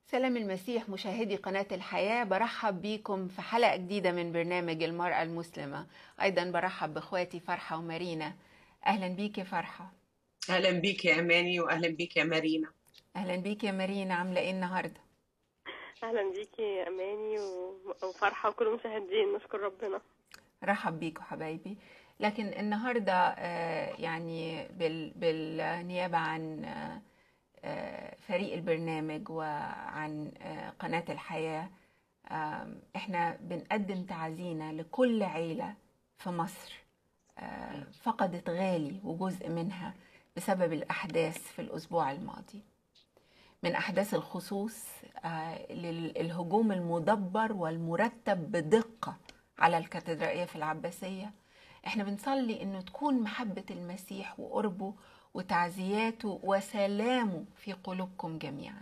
سلام المسيح مشاهدي قناة الحياة برحب بيكم في حلقة جديدة من برنامج المرأة المسلمة أيضا برحب بإخواتي فرحة ومارينا أهلا بيك يا فرحة اهلا بيك يا اماني واهلا بيك يا مارينا أهلا بيك يا مارينا عاملة إيه النهاردة اهلا بيكي يا اماني و- وفرحه وكل المشاهدين نشكر ربنا رحب بيكم حبايبي لكن النهاردة آه، يعني بال- بالنيابة عن آه، آه، فريق البرنامج وعن آه، قناة الحياة آم، احنا بنقدم تعزينا لكل عيلة في مصر آه، فقدت غالي وجزء منها بسبب الأحداث في الأسبوع الماضي من أحداث الخصوص آه، للهجوم المدبر والمرتب بدقة على الكاتدرائية في العباسية احنا بنصلي انه تكون محبة المسيح وقربه وتعزياته وسلامه في قلوبكم جميعا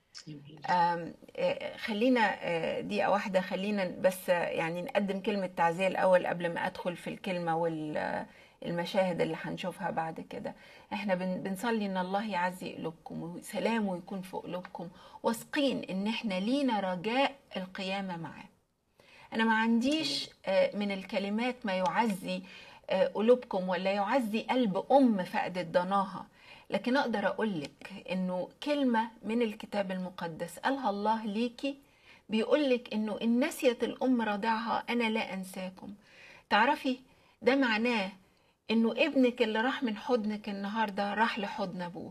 آم، آه، خلينا آه، دقيقة واحدة خلينا بس آه، يعني نقدم كلمة تعزية الأول قبل ما أدخل في الكلمة والمشاهد اللي هنشوفها بعد كده احنا بن- بنصلي ان الله يعزي قلوبكم وسلامه يكون في قلوبكم واثقين ان احنا لينا رجاء القيامة معاه انا ما عنديش آه، من الكلمات ما يعزي آه، قلوبكم ولا يعزي قلب ام فقدت ضناها لكن اقدر اقول لك انه كلمه من الكتاب المقدس قالها الله ليكي بيقول لك انه ان نسيت الام رضعها انا لا انساكم تعرفي ده معناه انه ابنك اللي راح من حضنك النهارده راح لحضن ابوه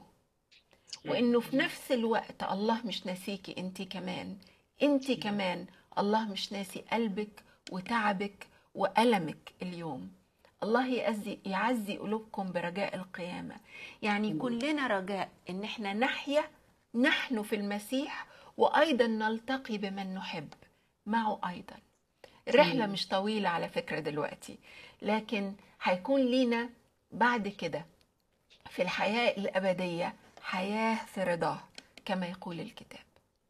وانه في نفس الوقت الله مش ناسيكي انت كمان انت كمان الله مش ناسي قلبك وتعبك وألمك اليوم الله يعزي يعزي قلوبكم برجاء القيامة يعني يكون لنا رجاء ان احنا نحيا نحن في المسيح وايضا نلتقي بمن نحب معه ايضا الرحلة مم. مش طويلة على فكرة دلوقتي لكن هيكون لينا بعد كده في الحياة الأبدية حياة في رضاه كما يقول الكتاب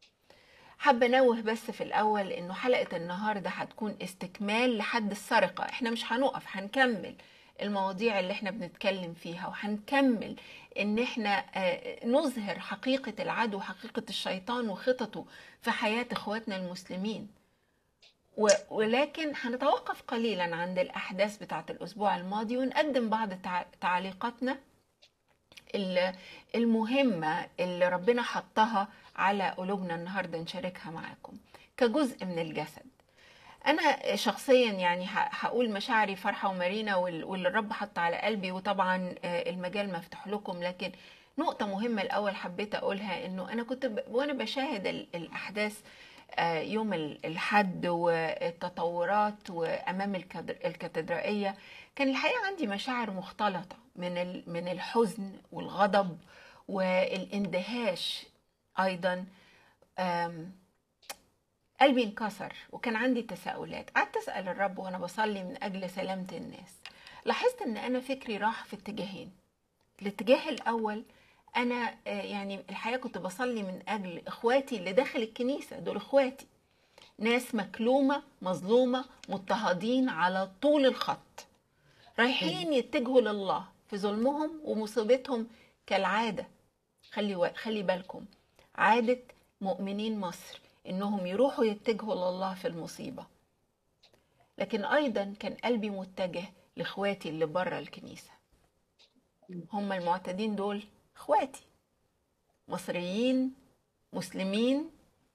حابة أنوه بس في الأول إنه حلقة النهاردة هتكون استكمال لحد السرقة إحنا مش هنقف هنكمل المواضيع اللي إحنا بنتكلم فيها وهنكمل إن إحنا آه، نظهر حقيقة العدو حقيقة الشيطان وخططه في حياة إخواتنا المسلمين و- ولكن هنتوقف قليلا عند الأحداث بتاعة الأسبوع الماضي ونقدم بعض تع- تعليقاتنا ال- المهمة اللي ربنا حطها على قلوبنا النهاردة نشاركها معاكم كجزء من الجسد أنا شخصيا يعني ه- هقول مشاعري فرحة ومارينا وال- واللي الرب حط على قلبي وطبعا آه، المجال مفتوح لكم لكن نقطة مهمة الأول حبيت أقولها إنه أنا كنت ب... وأنا بشاهد ال- الأحداث آه، يوم ال- الحد والتطورات وأمام الكادر- الكاتدرائية كان الحقيقة عندي مشاعر مختلطة من ال- من الحزن والغضب والاندهاش أيضا آم، قلبي انكسر وكان عندي تساؤلات قعدت أسأل الرب وأنا بصلي من أجل سلامة الناس لاحظت إن أنا فكري راح في اتجاهين الاتجاه الأول أنا آه، يعني الحقيقة كنت بصلي من أجل إخواتي اللي داخل الكنيسة دول إخواتي ناس مكلومة مظلومة مضطهدين على طول الخط رايحين يتجهوا لله في ظلمهم ومصيبتهم كالعادة خلي و... خلي بالكم عادة مؤمنين مصر إنهم يروحوا يتجهوا لله في المصيبة لكن أيضا كان قلبي متجه لإخواتي اللي بره الكنيسة هم المعتدين دول إخواتي مصريين مسلمين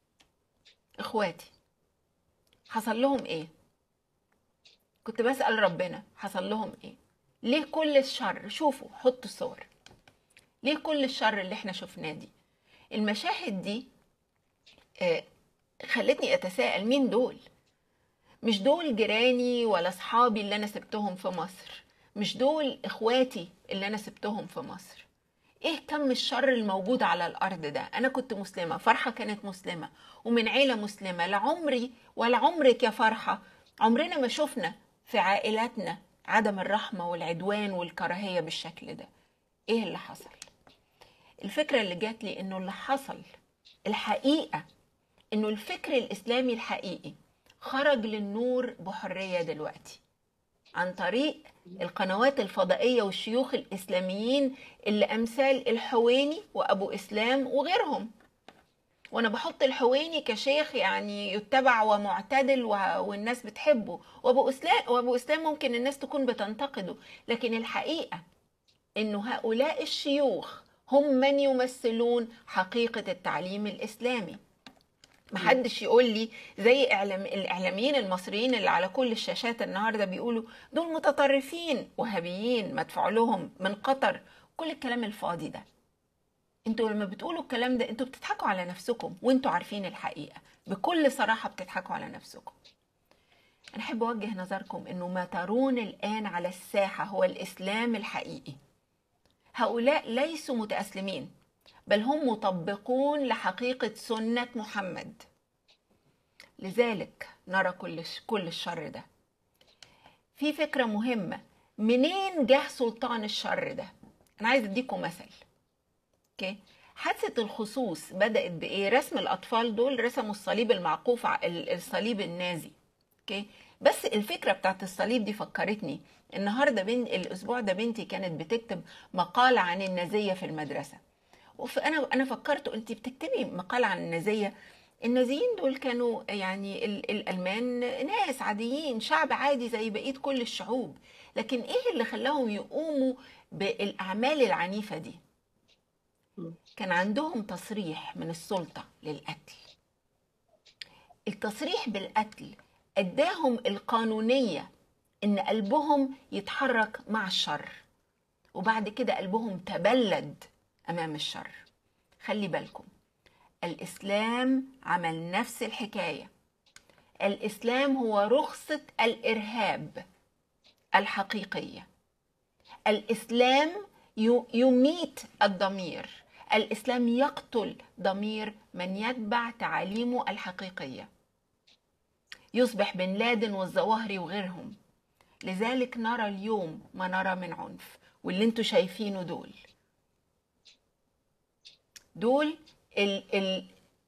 إخواتي حصل لهم إيه؟ كنت بسأل ربنا حصل لهم إيه؟ ليه كل الشر؟ شوفوا حطوا صور ليه كل الشر اللي احنا شفناه دي؟ المشاهد دي آه، خلتني أتساءل مين دول؟ مش دول جيراني ولا أصحابي اللي أنا سبتهم في مصر مش دول إخواتي اللي أنا سبتهم في مصر ايه كم الشر الموجود على الارض ده انا كنت مسلمه فرحه كانت مسلمه ومن عيله مسلمه لا عمري ولا عمرك يا فرحه عمرنا ما شفنا في عائلاتنا عدم الرحمه والعدوان والكراهيه بالشكل ده ايه اللي حصل الفكره اللي جات لي انه اللي حصل الحقيقه انه الفكر الاسلامي الحقيقي خرج للنور بحريه دلوقتي عن طريق القنوات الفضائية والشيوخ الإسلاميين اللي أمثال الحويني وأبو إسلام وغيرهم وانا بحط الحويني كشيخ يعني يتبع ومعتدل و- والناس بتحبه وابو اسلام وابو اسلام ممكن الناس تكون بتنتقده لكن الحقيقه انه هؤلاء الشيوخ هم من يمثلون حقيقه التعليم الاسلامي محدش يقول لي زي إعلام الإعلاميين المصريين اللي على كل الشاشات النهاردة بيقولوا دول متطرفين وهابيين مدفوع لهم من قطر كل الكلام الفاضي ده انتوا لما بتقولوا الكلام ده انتوا بتضحكوا على نفسكم وانتوا عارفين الحقيقة بكل صراحة بتضحكوا على نفسكم أنا أحب أوجه نظركم إنه ما ترون الآن على الساحة هو الإسلام الحقيقي هؤلاء ليسوا متأسلمين بل هم مطبقون لحقيقة سنة محمد لذلك نرى كل كل الشر ده في فكرة مهمة منين جه سلطان الشر ده أنا عايز أديكم مثل أوكي حادثة الخصوص بدأت بإيه؟ رسم الأطفال دول رسموا الصليب المعقوف ع- ال- الصليب النازي أوكي بس الفكرة بتاعت الصليب دي فكرتني النهاردة بين الأسبوع ده بنتي كانت بتكتب مقال عن النازية في المدرسة فانا انا فكرت قلت بتكتبي مقال عن النازيه النازيين دول كانوا يعني ال- الالمان ناس عاديين شعب عادي زي بقيه كل الشعوب لكن ايه اللي خلاهم يقوموا بالاعمال العنيفه دي كان عندهم تصريح من السلطه للقتل التصريح بالقتل اداهم القانونيه ان قلبهم يتحرك مع الشر وبعد كده قلبهم تبلد امام الشر خلي بالكم الاسلام عمل نفس الحكايه الاسلام هو رخصه الارهاب الحقيقيه الاسلام ي- يميت الضمير الاسلام يقتل ضمير من يتبع تعاليمه الحقيقيه يصبح بن لادن والظواهري وغيرهم لذلك نرى اليوم ما نرى من عنف واللي انتوا شايفينه دول دول ال ال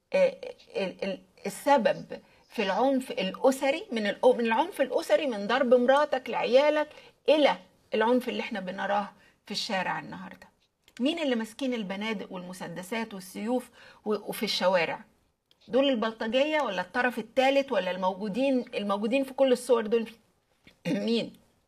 ال ال السبب في العنف الأسري من الأ- من العنف الأسري من ضرب مراتك لعيالك إلى العنف اللي احنا بنراه في الشارع النهارده مين اللي ماسكين البنادق والمسدسات والسيوف و- وفي الشوارع دول البلطجية ولا الطرف الثالث ولا الموجودين الموجودين في كل الصور دول مين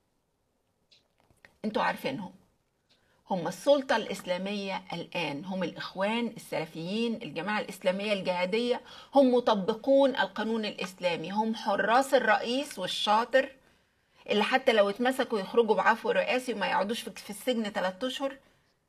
انتوا عارفينهم هم السلطة الإسلامية الآن هم الإخوان السلفيين الجماعة الإسلامية الجهادية هم مطبقون القانون الإسلامي هم حراس الرئيس والشاطر اللي حتى لو اتمسكوا يخرجوا بعفو رئاسي وما يقعدوش في في السجن ثلاثة أشهر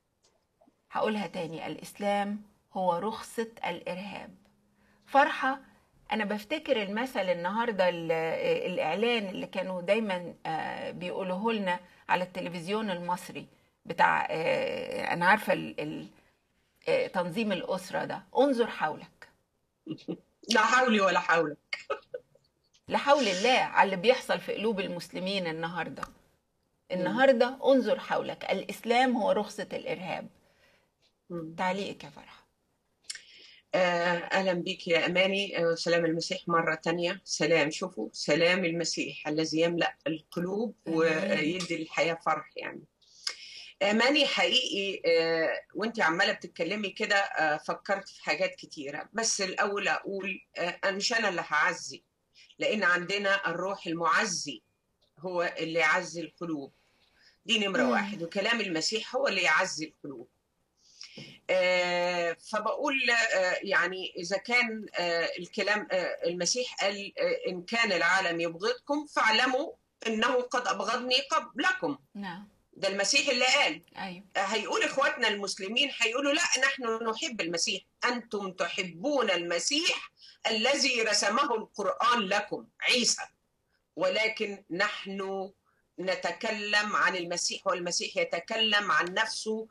هقولها تاني الإسلام هو رخصة الإرهاب فرحة أنا بفتكر المثل النهاردة ال- الإعلان اللي كانوا دايما آه، بيقولوه لنا على التلفزيون المصري بتاع آه، أنا عارفة ال- ال- آه، تنظيم الأسرة ده انظر حولك لا حولي ولا حولك لا حول الله على اللي بيحصل في قلوب المسلمين النهارده النهارده انظر حولك الإسلام هو رخصة الإرهاب مم. تعليقك يا فرحة آه، أهلا بك يا أماني آه، سلام المسيح مرة تانية سلام شوفوا سلام المسيح الذي يملأ القلوب آمين. ويدي الحياة فرح يعني أماني حقيقي آه، وانت عمالة بتتكلمي كده آه، فكرت في حاجات كتيرة بس الأول أقول آه، أنا مش أنا اللي هعزي لأن عندنا الروح المعزي هو اللي يعزي القلوب دي نمرة مم. واحد وكلام المسيح هو اللي يعزي القلوب آه، فبقول آه، يعني إذا كان آه، الكلام آه، المسيح قال آه، إن كان العالم يبغضكم فاعلموا إنه قد أبغضني قبلكم نعم ده المسيح اللي قال أيوه آه، هيقول إخواتنا المسلمين هيقولوا لا نحن نحب المسيح أنتم تحبون المسيح الذي رسمه القرآن لكم عيسى ولكن نحن نتكلم عن المسيح والمسيح يتكلم عن نفسه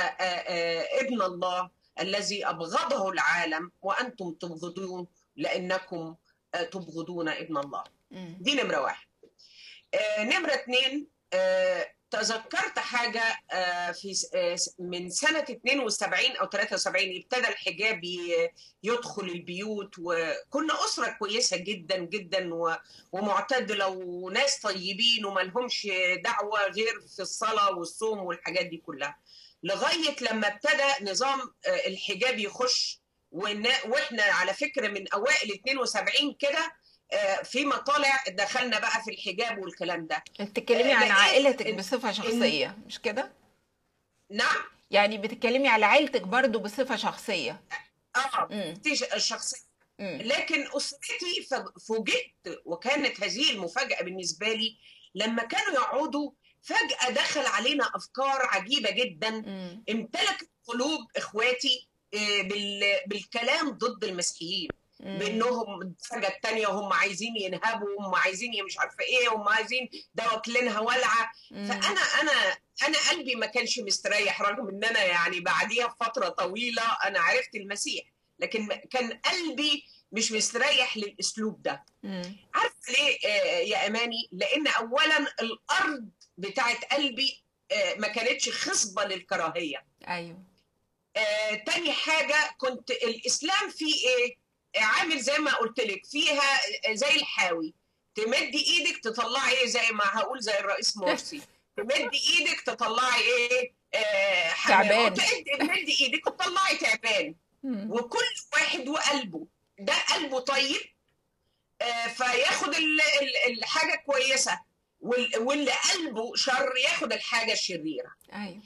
كابن الله الذي أبغضه العالم وأنتم تبغضون لأنكم آه، تبغضون ابن الله مم. دي نمرة واحد آه، نمرة اتنين آه، تذكرت حاجة آه، في س- آه، س- من سنة 72 أو 73 ابتدى الحجاب ي- يدخل البيوت وكنا أسرة كويسة جدا جدا و- ومعتدلة وناس طيبين وما لهمش دعوة غير في الصلاة والصوم والحاجات دي كلها لغاية لما ابتدى نظام آه، الحجاب يخش ون- واحنا على فكره من اوائل 72 كده آه، في مطالع دخلنا بقى في الحجاب والكلام ده بتتكلمي آه، عن لقيت عائلتك إن- بصفة شخصية مش كده؟ نعم يعني بتتكلمي على عيلتك برضو بصفة شخصية اه مم. دي الشخصيه مم. لكن اسرتي ف- فوجئت وكانت هذه المفاجاه بالنسبه لي لما كانوا يقعدوا فجاه دخل علينا افكار عجيبه جدا مم. امتلكت قلوب اخواتي آه، بال- بالكلام ضد المسيحيين مم. بانهم الدرجه الثانيه وهم عايزين ينهبوا وهم عايزين ي- مش عارفه ايه وهم عايزين ده واكلينها ولعه مم. فانا انا انا قلبي ما كانش مستريح رغم ان انا يعني بعديها بفتره طويله انا عرفت المسيح لكن م- كان قلبي مش مستريح للاسلوب ده مم. عارفه ليه آه، يا اماني لان اولا الارض بتاعت قلبي آه، ما كانتش خصبه للكراهيه ايوه آه، تاني حاجة كنت الإسلام فيه إيه؟ آه، عامل زي ما قلت لك فيها آه، زي الحاوي تمدي إيدك تطلعي إيه زي ما هقول زي الرئيس مرسي تمدي إيدك تطلعي إيه؟ آه، حمام. تعبان. وتمدي- تمدي إيدك وتطلعي تعبان مم. وكل واحد وقلبه ده قلبه طيب آه، فياخد ال- ال- الحاجة كويسة وال- واللي قلبه شر ياخد الحاجة الشريرة ايوه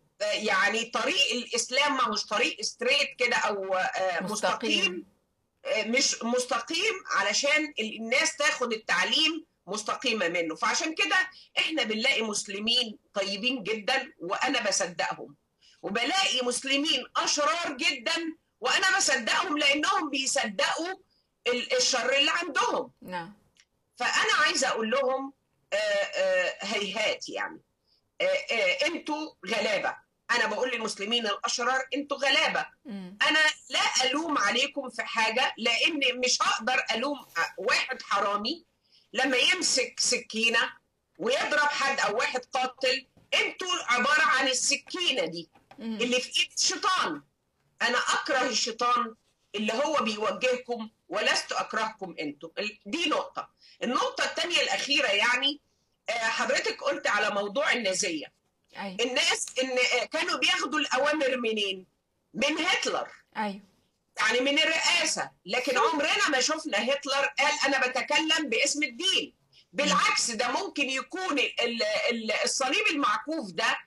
يعني طريق الاسلام ما هوش طريق ستريت كده او آه، مستقيم. مستقيم آه، مش مستقيم علشان الناس تاخد التعليم مستقيمه منه فعشان كده احنا بنلاقي مسلمين طيبين جدا وانا بصدقهم وبلاقي مسلمين اشرار جدا وانا بصدقهم لانهم بيصدقوا ال- الشر اللي عندهم نعم فانا عايزه اقول لهم آه، آه، هيهات يعني آه، آه، انتوا غلابه انا بقول للمسلمين الاشرار انتوا غلابه مم. انا لا الوم عليكم في حاجه لان مش هقدر الوم واحد حرامي لما يمسك سكينه ويضرب حد او واحد قاتل انتوا عباره عن السكينه دي مم. اللي في ايد الشيطان انا اكره الشيطان اللي هو بيوجهكم ولست اكرهكم انتم ال- دي نقطه النقطه الثانيه الاخيره يعني آه، حضرتك قلت على موضوع النازيه ايوه الناس ان آه، كانوا بياخدوا الاوامر منين من هتلر ايوه يعني من الرئاسه لكن عمرنا ما شفنا هتلر قال انا بتكلم باسم الدين بالعكس ده ممكن يكون ال- ال- الصليب المعكوف ده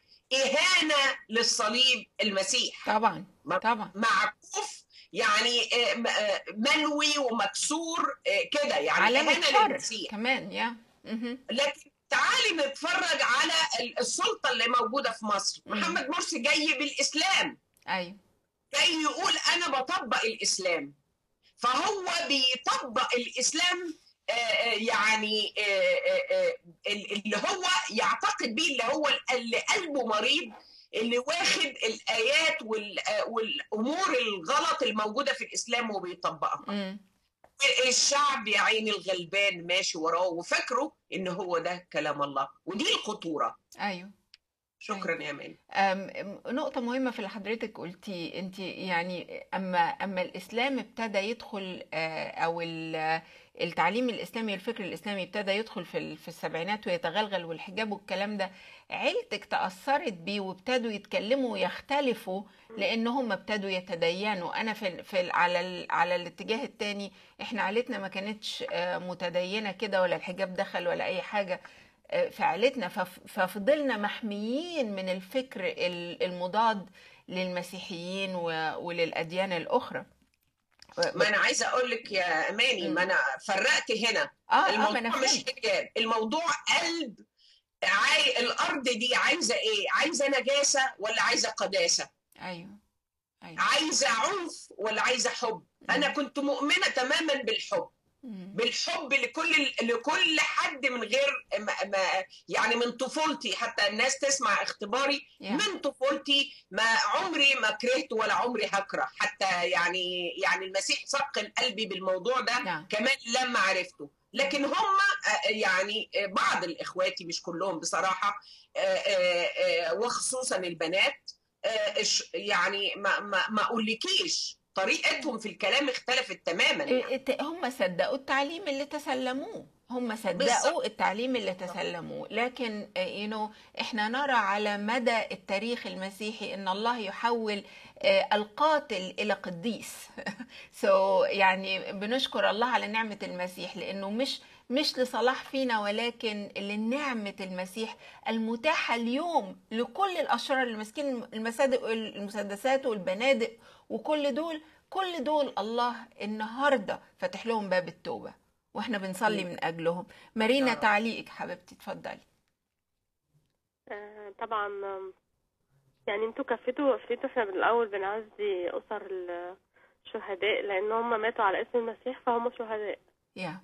اهانه للصليب المسيح طبعا ما- طبعا معكوف يعني آه، م- آه، ملوي ومكسور آه، كده يعني علامة اهانه شر للمسيح كمان يا مهم. لكن تعالي نتفرج على ال- السلطه اللي موجوده في مصر مم. محمد مرسي جاي بالاسلام ايوه جاي يقول انا بطبق الاسلام فهو بيطبق الاسلام آه، آه، يعني آه، آه، آه، اللي هو يعتقد بيه اللي هو اللي قلبه مريض اللي واخد الايات وال- آه، والامور الغلط الموجوده في الاسلام وبيطبقها مم. الشعب يا عيني الغلبان ماشي وراه وفاكره ان هو ده كلام الله ودي الخطوره ايوه شكرا يا مان أم- نقطة مهمة في اللي حضرتك قلتي انت يعني اما اما الاسلام ابتدى يدخل آه، او ال- التعليم الاسلامي الفكر الاسلامي ابتدى يدخل في ال- في السبعينات ويتغلغل والحجاب والكلام ده عيلتك تأثرت بيه وابتدوا يتكلموا ويختلفوا لان هم ابتدوا يتدينوا انا في ال- في ال- على ال- على الاتجاه التاني احنا عيلتنا ما كانتش آه، متدينة كده ولا الحجاب دخل ولا اي حاجة في عيلتنا فف- ففضلنا محميين من الفكر ال- المضاد للمسيحيين و- وللأديان الأخرى ما انا عايزه اقول لك يا اماني مم. ما انا فرقت هنا اه اه ما الموضوع انا مش فهمت حجاب الموضوع قلب عاي... الارض دي عايزه ايه عايزه نجاسه ولا عايزه قداسه ايوه ايوه عايزه عنف ولا عايزه حب انا كنت مؤمنه تماما بالحب مم. بالحب لكل لكل حد من غير ما ما يعني من طفولتي حتى الناس تسمع اختباري يا. من طفولتي ما عمري ما كرهت ولا عمري هكره حتى يعني يعني المسيح ثقل قلبي بالموضوع ده نعم كمان لما عرفته لكن هم آه، يعني آه، بعض الاخواتي مش كلهم بصراحه آه، آه، آه، وخصوصا البنات آه، إش- يعني ما ما ما اقولكيش طريقتهم في الكلام اختلفت تماما إيه- إيه- هم صدقوا التعليم اللي تسلموه هم صدقوا بالظبط. التعليم اللي تسلموه لكن you know, احنا نرى على مدى التاريخ المسيحي ان الله يحول آه، القاتل الى قديس سو so, يعني بنشكر الله على نعمة المسيح لانه مش مش لصلاح فينا ولكن لنعمة المسيح المتاحة اليوم لكل الأشرار اللي ماسكين المصادق المسدسات والبنادق وكل دول كل دول الله النهارده فاتح لهم باب التوبة واحنا بنصلي من أجلهم مارينا يا رب. تعليقك حبيبتي اتفضلي آه، طبعا آم، يعني انتوا كفتوا وقفتوا احنا بالاول بنعزي اسر الشهداء لان هم ماتوا على اسم المسيح فهم شهداء يا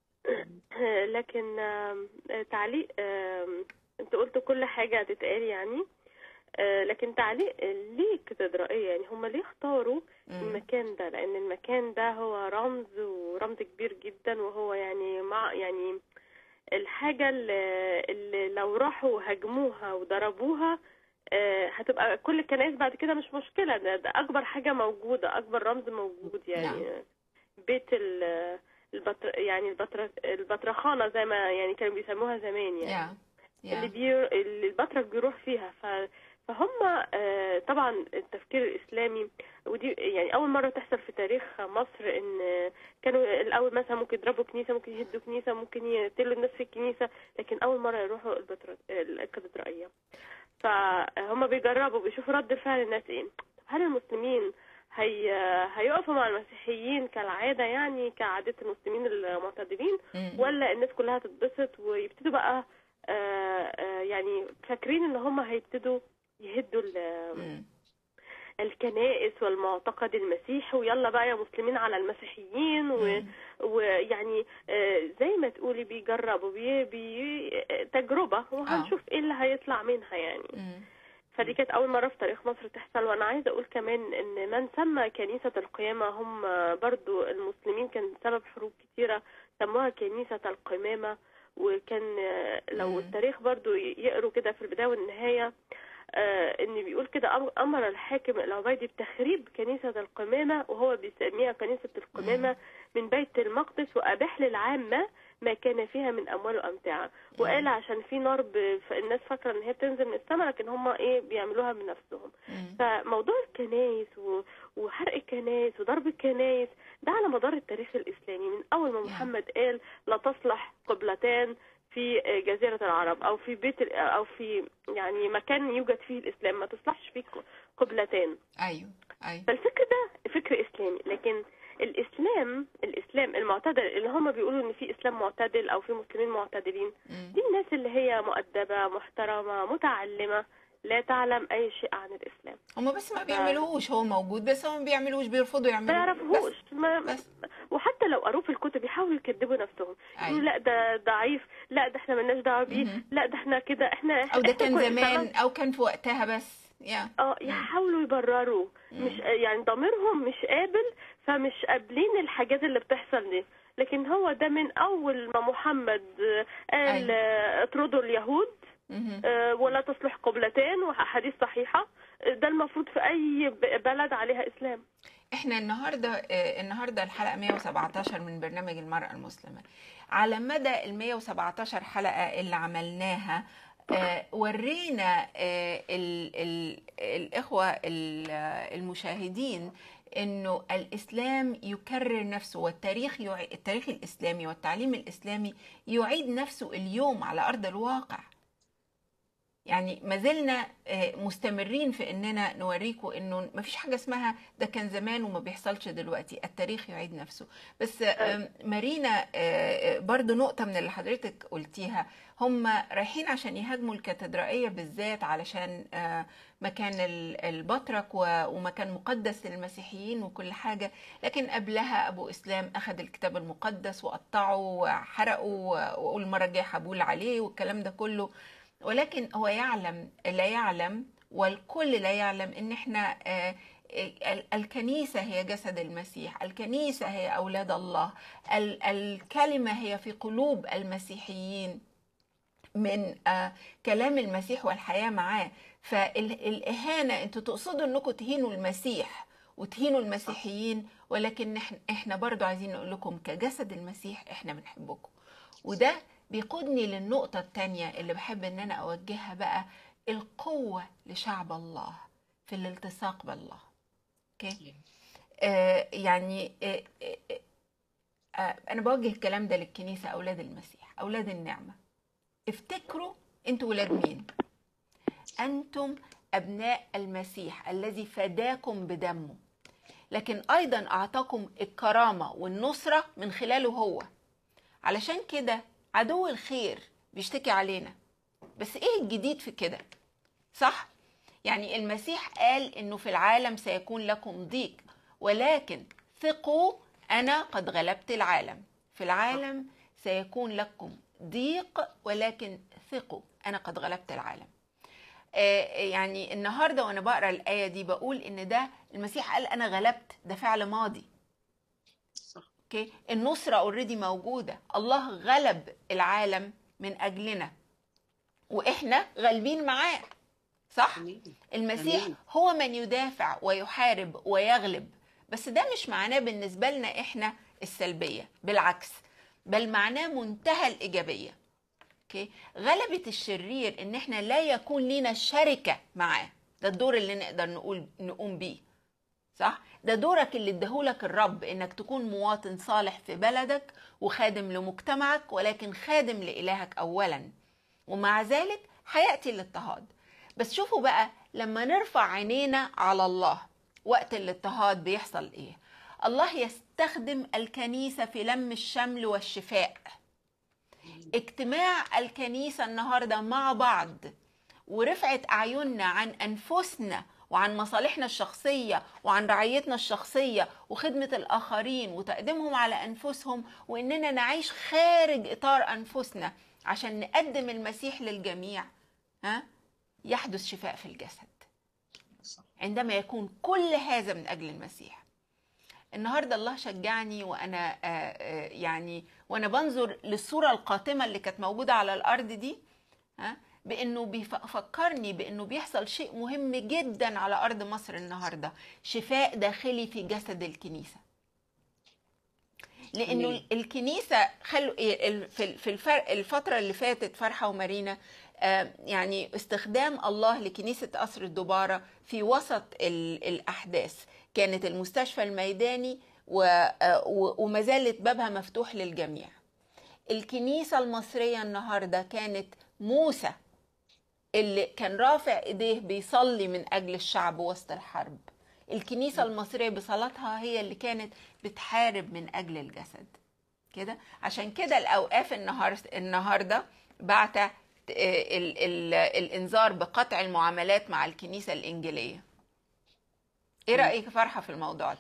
لكن آم، آه، تعليق آم، انتوا قلتوا كل حاجة هتتقال يعني آه، لكن تعليق آه، ليه كاتدرائية يعني هم ليه اختاروا مم. المكان ده لان المكان ده هو رمز ورمز كبير جدا وهو يعني مع يعني الحاجة اللي, اللي لو راحوا هاجموها وضربوها آه، هتبقى كل الكنائس بعد كده مش مشكلة ده, ده أكبر حاجة موجودة أكبر رمز موجود يعني نعم. بيت ال البطر يعني البطر البطرخانة زي ما يعني كانوا بيسموها زمان يعني يا اللي يا بي... اللي البطرك بيروح فيها ف... فهم آه، طبعا التفكير الإسلامي ودي يعني أول مرة تحصل في تاريخ مصر إن كانوا الأول مثلا ممكن يضربوا كنيسة ممكن يهدوا كنيسة ممكن يقتلوا الناس في الكنيسة لكن أول مرة يروحوا البطرك الكاتدرائية فهم بيجربوا بيشوفوا رد فعل الناس إيه طب هل المسلمين هي... هيقفوا مع المسيحيين كالعادة يعني كعادة المسلمين المعتدلين مم. ولا الناس كلها تتبسط ويبتدوا بقى آه، آه، يعني فاكرين ان هم هيبتدوا يهدوا ال- مم. الكنائس والمعتقد المسيحي ويلا بقى يا مسلمين على المسيحيين و- مم. ويعني آه، زي ما تقولي بيجربوا بي بي تجربة وهنشوف ايه اللي هيطلع منها يعني مم. فدي كانت أول مرة في تاريخ مصر تحصل وأنا عايزة أقول كمان إن من سمى كنيسة القيامة هم برضو المسلمين كان سبب حروب كتيرة سموها كنيسة القمامة وكان آه، لو مم. التاريخ برضو يقروا كده في البداية والنهاية آه، إن بيقول كده أم- أمر الحاكم العبيدي بتخريب كنيسة القمامة وهو بيسميها كنيسة القمامة من بيت المقدس وأباح للعامة ما كان فيها من أموال وأمتعة وقال عشان في نار ب- فالناس فاكرة إن هي بتنزل من السماء لكن هم إيه بيعملوها بنفسهم مم. فموضوع الكنايس و- وحرق الكنايس وضرب الكنايس ده على مدار التاريخ الإسلامي من أول ما نعم. محمد قال لا تصلح قبلتان في جزيرة العرب أو في بيت ال- أو في يعني مكان يوجد فيه الإسلام ما تصلحش فيه قبلتان ايوه ايوه فالفكر ده فكر إسلامي لكن الإسلام الإسلام المعتدل اللي هم بيقولوا إن في إسلام معتدل أو في مسلمين معتدلين مم. دي الناس اللي هي مؤدبة محترمة متعلمة لا تعلم أي شيء عن الإسلام هما بس ما بيعملوهوش هو موجود بس هم ما بيعملوش بيرفضوا ما يعملوه يعرفوش بس ما بس وحتى لو قروه في الكتب يحاولوا يكذبوا نفسهم يقولوا أيوة. لا ده ضعيف لا ده احنا ملناش دعوه بيه مهم. لا ده احنا كده احنا او ده إحنا كان كويس. زمان او كان في وقتها بس يا اه يحاولوا يبرروا مم. مش يعني ضميرهم مش قابل فمش قابلين الحاجات اللي بتحصل دي لكن هو ده من اول ما محمد آه، قال أيوة. آه، اطردوا اليهود مهم. آه، ولا تصلح قبلتان واحاديث صحيحه آه، ده المفروض في اي ب- بلد عليها اسلام احنا النهارده آه، النهارده الحلقه 117 من برنامج المرأة المسلمة على مدى ال 117 حلقه اللي عملناها آه، ورينا آه، ال ال الاخوه ال- آه، المشاهدين انه الاسلام يكرر نفسه والتاريخ يع... التاريخ الاسلامي والتعليم الاسلامي يعيد نفسه اليوم على ارض الواقع يعني ما زلنا آه، مستمرين في اننا نوريكم انه ما فيش حاجه اسمها ده كان زمان وما بيحصلش دلوقتي التاريخ يعيد نفسه بس آم، مارينا آه، آه، برضو نقطه من اللي حضرتك قلتيها هم رايحين عشان يهاجموا الكاتدرائيه بالذات علشان آه، مكان ال- البطرك و- ومكان مقدس للمسيحيين وكل حاجه لكن قبلها ابو اسلام اخذ الكتاب المقدس وقطعه وحرقه والمره الجايه هبول عليه والكلام ده كله ولكن هو يعلم لا يعلم والكل لا يعلم ان احنا آه، ال- الكنيسة هي جسد المسيح الكنيسة هي أولاد الله ال- الكلمة هي في قلوب المسيحيين من آه، كلام المسيح والحياة معاه فالإهانة أنتوا تقصدوا أنكم تهينوا المسيح وتهينوا المسيحيين ولكن إحنا- احنا برضو عايزين نقول لكم كجسد المسيح احنا بنحبكم وده بيقودني للنقطة التانية اللي بحب ان انا اوجهها بقى القوة لشعب الله في الالتصاق بالله اوكي آه يعني آه آه آه انا بوجه الكلام ده للكنيسة اولاد المسيح اولاد النعمة افتكروا انتوا ولاد مين انتم ابناء المسيح الذي فداكم بدمه لكن ايضا اعطاكم الكرامة والنصرة من خلاله هو علشان كده عدو الخير بيشتكي علينا بس ايه الجديد في كده صح يعني المسيح قال انه في العالم سيكون لكم ضيق ولكن ثقوا انا قد غلبت العالم في العالم سيكون لكم ضيق ولكن ثقوا انا قد غلبت العالم آه يعني النهارده وانا بقرا الايه دي بقول ان ده المسيح قال انا غلبت ده فعل ماضي صح اوكي النصره اوريدي موجوده الله غلب العالم من اجلنا واحنا غالبين معاه صح امين المسيح أمين. هو من يدافع ويحارب ويغلب بس ده مش معناه بالنسبه لنا احنا السلبيه بالعكس بل معناه منتهى الايجابيه اوكي غلبة الشرير ان احنا لا يكون لنا شركة معاه ده الدور اللي نقدر نقول نقوم بيه صح ده دورك اللي اداهولك الرب انك تكون مواطن صالح في بلدك وخادم لمجتمعك ولكن خادم لإلهك اولا ومع ذلك هيأتي الاضطهاد بس شوفوا بقى لما نرفع عينينا على الله وقت الاضطهاد بيحصل ايه الله يستخدم الكنيسة في لم الشمل والشفاء اجتماع الكنيسة النهاردة مع بعض ورفعت أعيننا عن أنفسنا وعن مصالحنا الشخصية وعن رعايتنا الشخصية وخدمة الآخرين وتقديمهم على أنفسهم وإننا نعيش خارج إطار أنفسنا عشان نقدم المسيح للجميع ها يحدث شفاء في الجسد صح. عندما يكون كل هذا من أجل المسيح النهارده الله شجعني وانا آه، آه، يعني وانا بنظر للصوره القاتمه اللي كانت موجوده على الارض دي ها بانه بيفكرني بانه بيحصل شيء مهم جدا على ارض مصر النهارده شفاء داخلي في جسد الكنيسه لانه أمين. الكنيسه خلوا إيه، ال- في في الفرق الفتره اللي فاتت فرحه ومارينا آه، يعني استخدام الله لكنيسه قصر الدباره في وسط ال- الاحداث كانت المستشفى الميداني و- آه، و- وما زالت بابها مفتوح للجميع الكنيسه المصريه النهارده كانت موسى اللي كان رافع ايديه بيصلي من اجل الشعب وسط الحرب الكنيسه المصريه بصلاتها هي اللي كانت بتحارب من اجل الجسد كده عشان كده الاوقاف النهار النهارده بعت ال ال الانذار بقطع المعاملات مع الكنيسه الانجيليه ايه رايك يا فرحه في الموضوع ده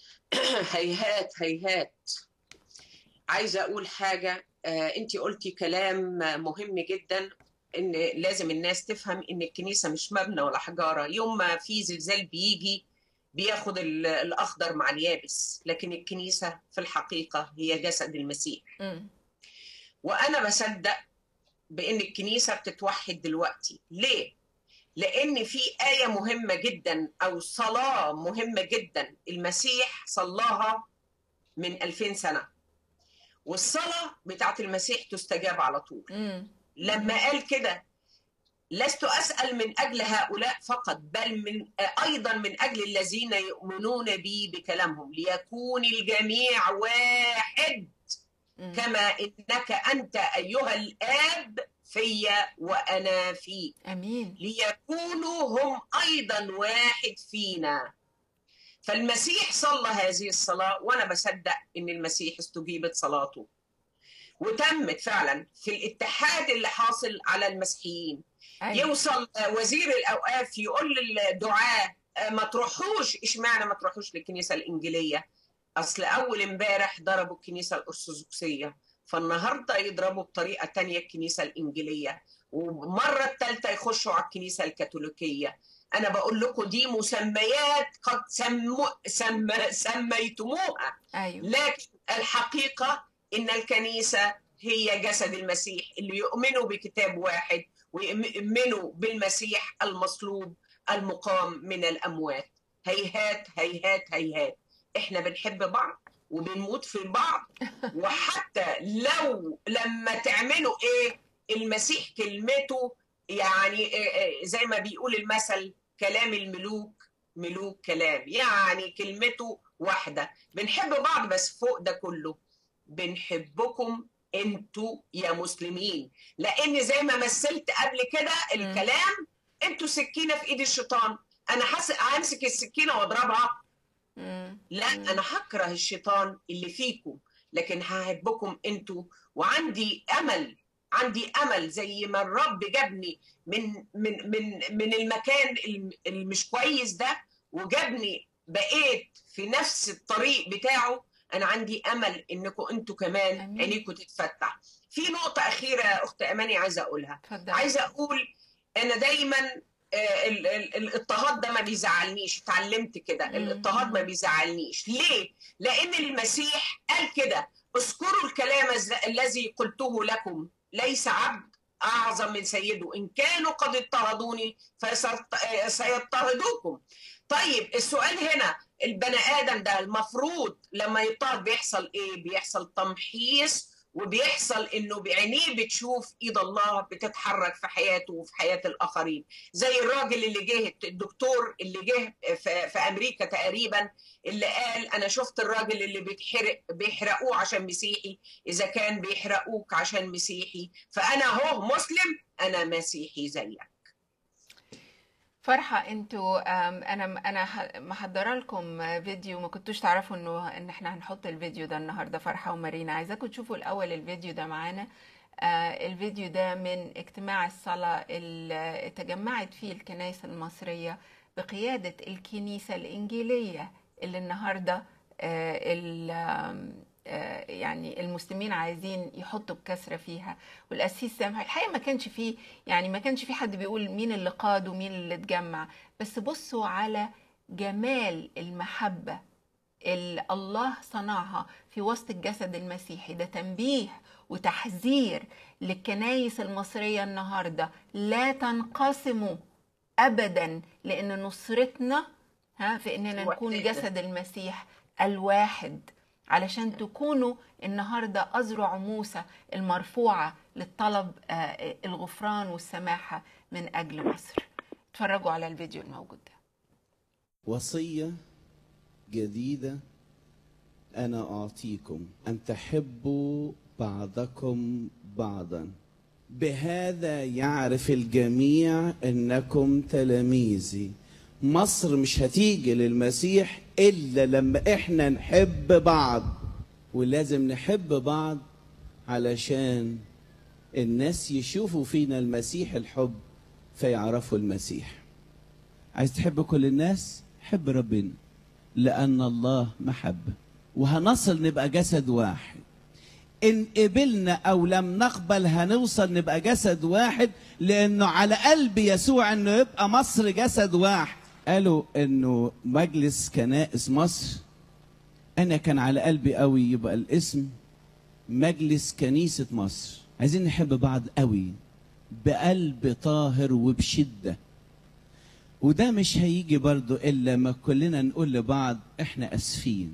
هيهات هيهات عايزه اقول حاجه آه، انت قلتي كلام مهم جدا ان لازم الناس تفهم ان الكنيسه مش مبنى ولا حجاره يوم ما في زلزال بيجي بياخد ال- الاخضر مع اليابس لكن الكنيسه في الحقيقه هي جسد المسيح مم. وانا بصدق بان الكنيسه بتتوحد دلوقتي ليه لان في ايه مهمه جدا او صلاه مهمه جدا المسيح صلاها من 2000 سنه والصلاه بتاعت المسيح تستجاب على طول مم. لما قال كده لست اسال من اجل هؤلاء فقط بل من ايضا من اجل الذين يؤمنون بي بكلامهم ليكون الجميع واحد مم. كما انك انت ايها الاب فيا وانا فيك امين ليكونوا هم ايضا واحد فينا فالمسيح صلى هذه الصلاه وانا بصدق ان المسيح استجيبت صلاته وتمت فعلا في الاتحاد اللي حاصل على المسيحيين أيوة. يوصل وزير الاوقاف يقول للدعاه ما تروحوش اشمعنى ما تروحوش للكنيسه الانجيليه اصل اول امبارح ضربوا الكنيسه الارثوذكسيه فالنهارده يضربوا بطريقه تانية الكنيسه الانجيليه ومره الثالثه يخشوا على الكنيسه الكاثوليكيه انا بقول لكم دي مسميات قد سمو سم سميتموها ايوه لكن الحقيقة إن الكنيسة هي جسد المسيح اللي يؤمنوا بكتاب واحد ويؤمنوا بالمسيح المصلوب المقام من الأموات هيهات هيهات هيهات إحنا بنحب بعض وبنموت في بعض وحتى لو لما تعملوا ايه المسيح كلمته يعني إيه إيه زي ما بيقول المثل كلام الملوك ملوك كلام يعني كلمته واحدة بنحب بعض بس فوق ده كله بنحبكم انتوا يا مسلمين لان زي ما مثلت قبل كده الكلام انتوا سكينة في ايد الشيطان انا حس... همسك السكينة واضربها مم. لا مم. انا هكره الشيطان اللي فيكم لكن هحبكم انتوا وعندي امل عندي امل زي ما الرب جابني من من من من المكان الم- المش كويس ده وجابني بقيت في نفس الطريق بتاعه انا عندي امل انكم انتوا كمان أمين. عينيكم تتفتح في نقطه اخيره يا اخت اماني عايزه اقولها اتفضل عايزه اقول انا دايما آه، ال- ال- الاضطهاد ده ما بيزعلنيش اتعلمت كده مم. الاضطهاد ما بيزعلنيش ليه لان المسيح قال كده اذكروا الكلام الز- الذي قلته لكم ليس عبد اعظم من سيده ان كانوا قد اضطهدوني فسيضط- سيضطهدوكم طيب السؤال هنا البني ادم ده المفروض لما يضطهد بيحصل ايه بيحصل تمحيص وبيحصل انه بعينيه بتشوف ايد الله بتتحرك في حياته وفي حياه الاخرين زي الراجل اللي جه الدكتور اللي جه في, في امريكا تقريبا اللي قال انا شفت الراجل اللي بيتحرق بيحرقوه عشان مسيحي اذا كان بيحرقوك عشان مسيحي فانا هو مسلم انا مسيحي زيك فرحة انتوا آم، انا انا ح- محضره لكم فيديو ما كنتوش تعرفوا انه ان احنا هنحط الفيديو ده النهارده فرحة ومارينا عايزاكم تشوفوا الاول الفيديو ده معانا آه، الفيديو ده من اجتماع الصلاة اللي تجمعت فيه الكنائس المصرية بقيادة الكنيسة الإنجيلية اللي النهاردة آه، ال- آم، آه، يعني المسلمين عايزين يحطوا بكثرة فيها والقسيس سامح الحقيقة ما كانش فيه يعني ما كانش في حد بيقول مين اللي قاد ومين اللي اتجمع بس بصوا على جمال المحبة اللي الله صنعها في وسط الجسد المسيحي ده تنبيه وتحذير للكنايس المصرية النهاردة لا تنقسموا أبدا لأن نصرتنا ها في إننا نكون وحدتنا. جسد المسيح الواحد علشان تكونوا النهارده أذرع موسى المرفوعة للطلب آه، الغفران والسماحة من أجل مصر اتفرجوا على الفيديو الموجود ده وصية جديدة أنا أعطيكم أن تحبوا بعضكم بعضا بهذا يعرف الجميع أنكم تلاميذي مصر مش هتيجي للمسيح إلا لما إحنا نحب بعض ولازم نحب بعض علشان الناس يشوفوا فينا المسيح الحب فيعرفوا المسيح عايز تحب كل الناس حب ربنا لأن الله محبة وهنصل نبقى جسد واحد إن قبلنا أو لم نقبل هنوصل نبقى جسد واحد لأنه على قلب يسوع إنه يبقى مصر جسد واحد قالوا إنه مجلس كنائس مصر أنا كان على قلبي قوي يبقى الاسم مجلس كنيسة مصر عايزين نحب بعض قوي بقلب طاهر وبشده وده مش هيجي برضو إلا ما كلنا نقول لبعض إحنا أسفين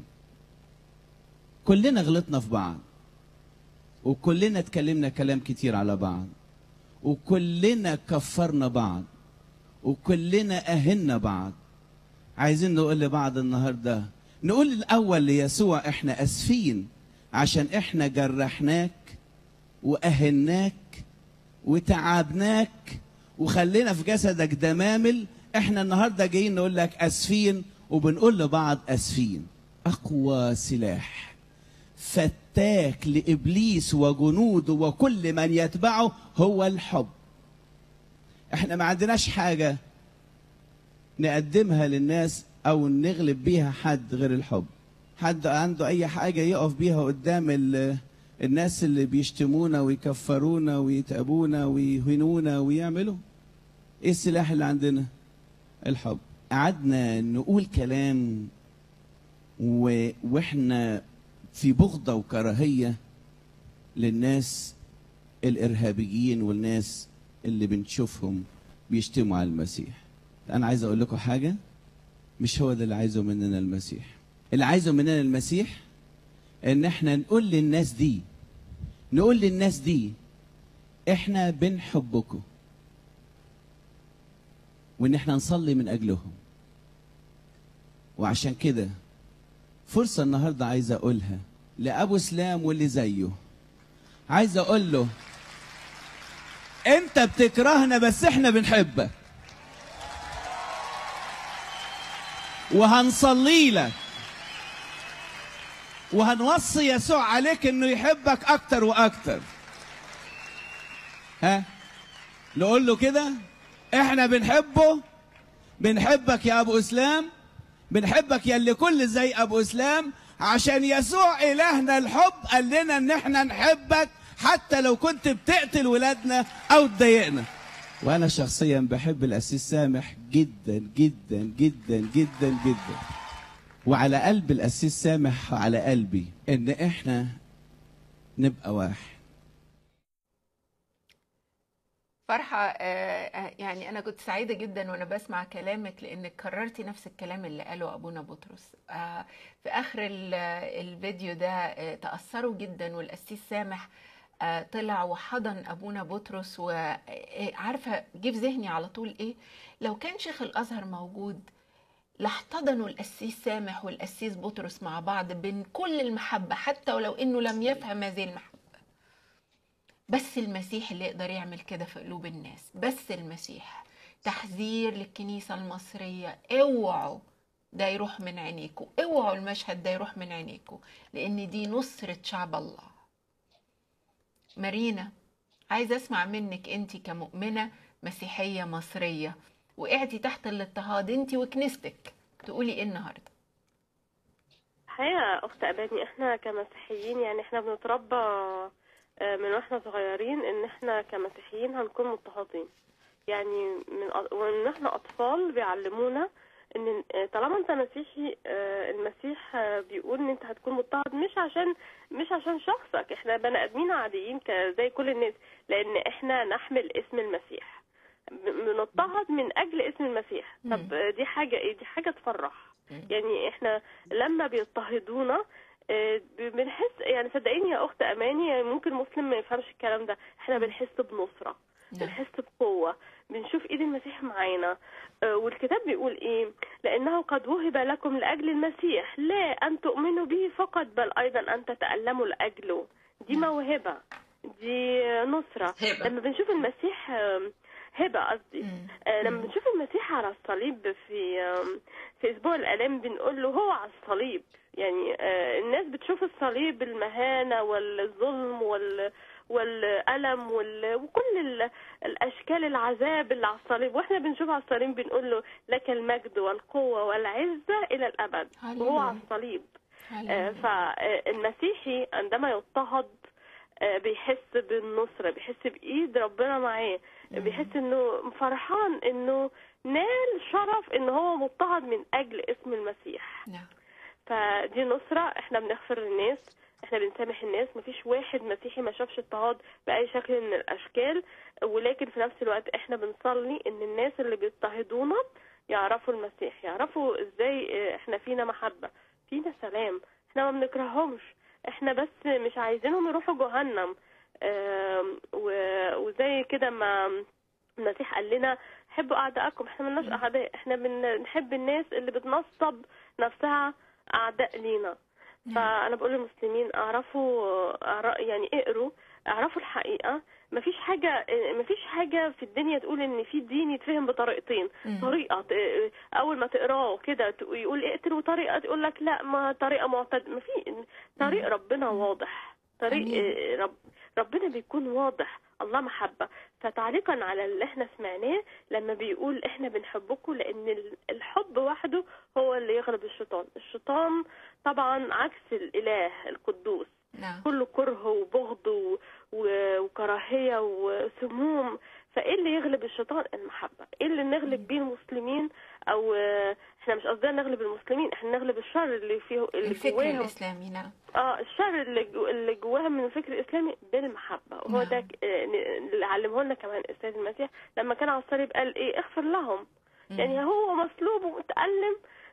كلنا غلطنا في بعض وكلنا اتكلمنا كلام كتير على بعض وكلنا كفرنا بعض وكلنا أهنا بعض عايزين نقول لبعض النهاردة نقول الأول ليسوع إحنا أسفين عشان إحنا جرحناك وأهناك وتعبناك وخلينا في جسدك دمامل احنا النهارده جايين نقول لك اسفين وبنقول لبعض اسفين اقوى سلاح فتاك لابليس وجنوده وكل من يتبعه هو الحب احنا ما عندناش حاجه نقدمها للناس او نغلب بيها حد غير الحب حد عنده اي حاجه يقف بيها قدام ال- الناس اللي بيشتمونا ويكفرونا ويتعبونا ويهينونا ويعملوا ايه السلاح اللي عندنا الحب قعدنا نقول كلام و... واحنا في بغضة وكراهية للناس الإرهابيين والناس اللي بنشوفهم بيشتموا على المسيح أنا عايز أقول لكم حاجة مش هو ده اللي عايزه مننا المسيح اللي عايزه مننا المسيح ان احنا نقول للناس دي نقول للناس دي احنا بنحبكم وان احنا نصلي من اجلهم وعشان كده فرصة النهاردة عايز اقولها لابو سلام واللي زيه عايز اقول له انت بتكرهنا بس احنا بنحبك وهنصلي لك وهنوصي يسوع عليك انه يحبك اكتر واكتر ها نقول له كده احنا بنحبه بنحبك يا ابو اسلام بنحبك يا اللي كل زي ابو اسلام عشان يسوع الهنا الحب قال لنا ان احنا نحبك حتى لو كنت بتقتل ولادنا او تضايقنا وانا شخصيا بحب الاسيس سامح جدا جدا جدا جدا جدا وعلى قلب الاسيس سامح على قلبي ان احنا نبقى واحد فرحة آه، آه، يعني أنا كنت سعيدة جدا وأنا بسمع كلامك لأنك كررتي نفس الكلام اللي قاله أبونا بطرس آه، في آخر ال- الفيديو ده آه، تأثروا جدا والقسيس سامح آه، طلع وحضن أبونا بطرس وعارفة جه في ذهني على طول إيه لو كان شيخ الأزهر موجود لاحتضنوا القسيس سامح والقسيس بطرس مع بعض بين كل المحبة حتى ولو إنه لم يفهم هذه المحبة بس المسيح اللي يقدر يعمل كده في قلوب الناس بس المسيح تحذير للكنيسة المصرية اوعوا ده يروح من عينيكم اوعوا المشهد ده يروح من عينيكم لان دي نصرة شعب الله مارينا عايزة اسمع منك انت كمؤمنة مسيحية مصرية وقعتي تحت الاضطهاد انت وكنيستك تقولي ايه النهارده الحقيقة أخت أباني إحنا كمسيحيين يعني إحنا بنتربى آه، من وإحنا صغيرين إن إحنا كمسيحيين هنكون مضطهدين يعني من أ- وإن إحنا أطفال بيعلمونا إن آه، طالما أنت مسيحي آه، المسيح آه، بيقول إن أنت هتكون مضطهد مش عشان مش عشان شخصك إحنا بني آدمين عاديين ك- زي كل الناس لأن إحنا نحمل اسم المسيح ب- بنضطهد من أجل اسم المسيح طب آه، دي حاجة إيه دي حاجة تفرح يعني احنا لما بيضطهدونا آه، بنحس يعني صدقيني يا اخت اماني يعني ممكن مسلم ما يفهمش الكلام ده احنا بنحس بنصره نعم. بنحس بقوه بنشوف ايد المسيح معانا آه، والكتاب بيقول ايه لانه قد وهب لكم لاجل المسيح لا ان تؤمنوا به فقط بل ايضا ان تتالموا لاجله دي موهبه دي نصره هبة. لما بنشوف المسيح آم، هبه قصدي مم. آه، لما بنشوف المسيح على الصليب في آم، في اسبوع الالام بنقول له هو على الصليب يعني آه، الناس بتشوف الصليب المهانه والظلم وال والألم وال... وكل ال... الأشكال العذاب اللي على الصليب وإحنا بنشوف على الصليب بنقول له لك المجد والقوة والعزة إلى الأبد وهو على هللويا. الصليب آه، هللويا. فالمسيحي عندما يضطهد آه، بيحس بالنصرة بيحس بإيد ربنا معاه بيحس إنه فرحان إنه نال شرف إن هو مضطهد من أجل اسم المسيح نعم فدي نصرة احنا بنغفر الناس احنا بنسامح الناس مفيش واحد مسيحي ما شافش اضطهاد بأي شكل من الأشكال ولكن في نفس الوقت احنا بنصلي ان الناس اللي بيضطهدونا يعرفوا المسيح يعرفوا ازاي اه، احنا فينا محبة فينا سلام احنا ما بنكرههمش احنا بس مش عايزينهم يروحوا جهنم ام، و- وزي كده ما المسيح قال لنا حبوا اعدائكم احنا ملناش اعداء احنا بنحب الناس اللي بتنصب نفسها اعداء لينا فانا بقول للمسلمين اعرفوا أعر- يعني اقروا اعرفوا الحقيقه مفيش حاجه مفيش حاجه في الدنيا تقول ان في دين يتفهم بطريقتين مم. طريقه ت- اول ما تقراه كده ت- يقول اقتل وطريقه تقول لك لا ما طريقه معتد ما في طريق ربنا واضح طريق أمين. رب ربنا بيكون واضح الله محبة فتعليقا على اللي احنا سمعناه لما بيقول احنا بنحبكم لان ال- الحب وحده هو اللي يغلب الشيطان الشيطان طبعا عكس الاله القدوس نعم كله كره وبغض و- و- وكراهية وسموم فايه اللي يغلب الشيطان المحبة ايه اللي نغلب بيه المسلمين او آه، احنا مش قصدنا نغلب المسلمين احنا نغلب الشر اللي فيه اللي الفكر جواهم الإسلامي نعم اه الشر اللي جو اللي جواهم من الفكر الاسلامي بالمحبه وهو نعم. ده ك- آه، ن- اللي علمه لنا كمان السيد المسيح لما كان على الصليب قال ايه اغفر لهم مم. يعني هو مصلوب ومتألم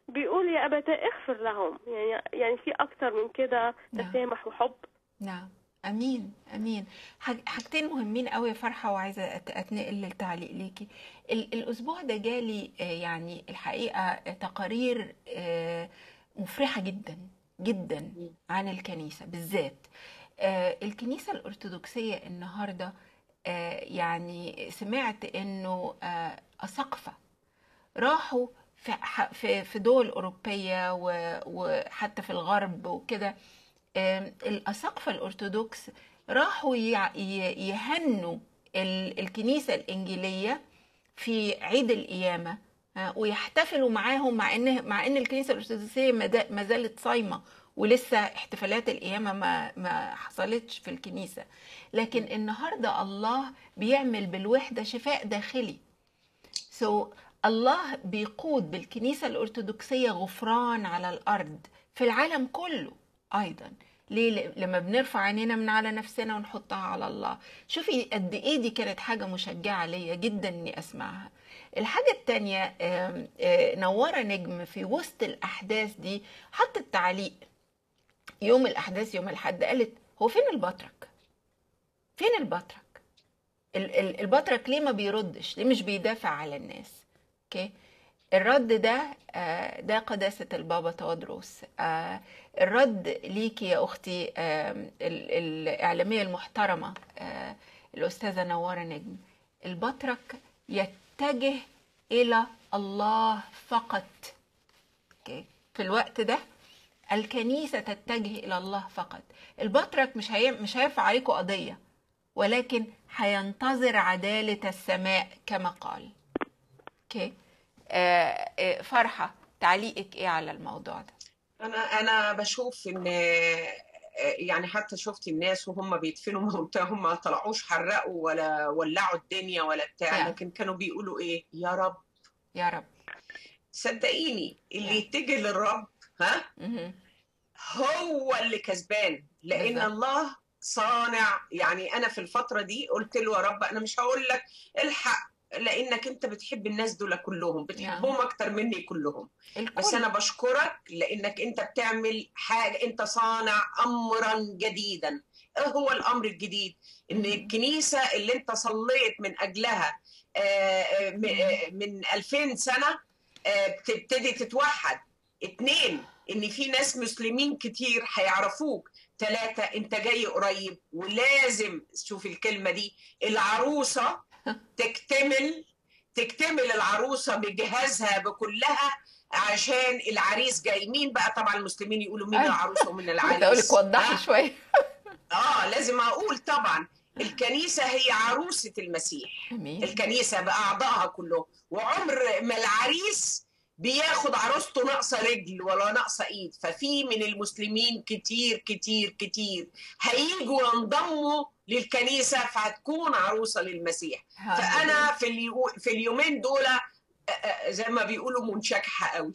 بيقول يا أبتاه اغفر لهم يعني يعني في أكتر من كده نعم. تسامح وحب نعم امين امين حاج- حاجتين مهمين قوي يا فرحه وعايزه أت- اتنقل للتعليق ليكي ال- الاسبوع ده جالي آه، يعني الحقيقه آه، تقارير آه، مفرحه جدا جدا عن الكنيسه بالذات آه، الكنيسه الارثوذكسيه النهارده آه، يعني سمعت انه آه، اساقفه راحوا في ح- في في دول اوروبيه و- وحتى في الغرب وكده آم، الأساقفة الأرثوذكس راحوا يع- ي- يهنوا ال- الكنيسة الإنجيلية في عيد القيامة ها، ويحتفلوا معاهم مع ان مع ان الكنيسه الارثوذكسيه ما دا- ما زالت صايمه ولسه احتفالات القيامه ما ما حصلتش في الكنيسه لكن النهارده الله بيعمل بالوحده شفاء داخلي سو so, الله بيقود بالكنيسة الأرثوذكسية غفران على الأرض في العالم كله أيضا ليه ل- لما بنرفع عينينا من على نفسنا ونحطها على الله شوفي قد ايه دي كانت حاجة مشجعة ليا جدا اني اسمعها الحاجة التانية آم، آه، نورة نجم في وسط الأحداث دي حطت تعليق يوم الأحداث يوم الحد قالت هو فين البطرك فين البطرك ال- ال- البطرك ليه ما بيردش ليه مش بيدافع على الناس اوكي الرد ده آه، ده قداسة البابا تودروس آه، الرد ليكي يا أختي آه، ال- الإعلامية المحترمة آه، الأستاذة نوارة نجم البطرك يتجه إلى الله فقط اوكي في الوقت ده الكنيسة تتجه إلى الله فقط البطرك مش هي... مش هيرفع عليكم قضية ولكن هينتظر عدالة السماء كما قال اوكي آه آه، فرحة تعليقك ايه على الموضوع ده انا انا بشوف ان يعني حتى شفت الناس وهم بيدفنوا موتاهم ما طلعوش حرقوا ولا ولعوا الدنيا ولا بتاع نعم. لكن كانوا بيقولوا ايه يا رب يا رب صدقيني اللي نعم. يتجه للرب ها مهم. هو اللي كسبان لان بالظبط. الله صانع يعني انا في الفتره دي قلت له يا رب انا مش هقول لك الحق لانك انت بتحب الناس دول كلهم بتحبهم اكتر مني كلهم الكل بس انا بشكرك لانك انت بتعمل حاجه انت صانع امرا جديدا ايه هو الامر الجديد ان مم. الكنيسه اللي انت صليت من اجلها آه، آه، م- آه، من 2000 سنه آه، بتبتدي تتوحد اتنين ان في ناس مسلمين كتير هيعرفوك ثلاثة انت جاي قريب ولازم شوف الكلمة دي العروسة تكتمل تكتمل العروسة بجهازها بكلها عشان العريس جاي مين بقى طبعا المسلمين يقولوا مين أيوة. العروسة ومين كنت اقول العريس لك وضحي ها؟ شويه اه لازم اقول طبعا الكنيسة هي عروسة المسيح امين الكنيسة بأعضائها كلهم وعمر ما العريس بياخد عروسته ناقصة رجل ولا ناقصة ايد ففي من المسلمين كتير كتير كتير هيجوا ينضموا للكنيسة فهتكون عروسة للمسيح فأنا في اليو... في اليومين دول آه، آه، زي ما بيقولوا منشكحة قوي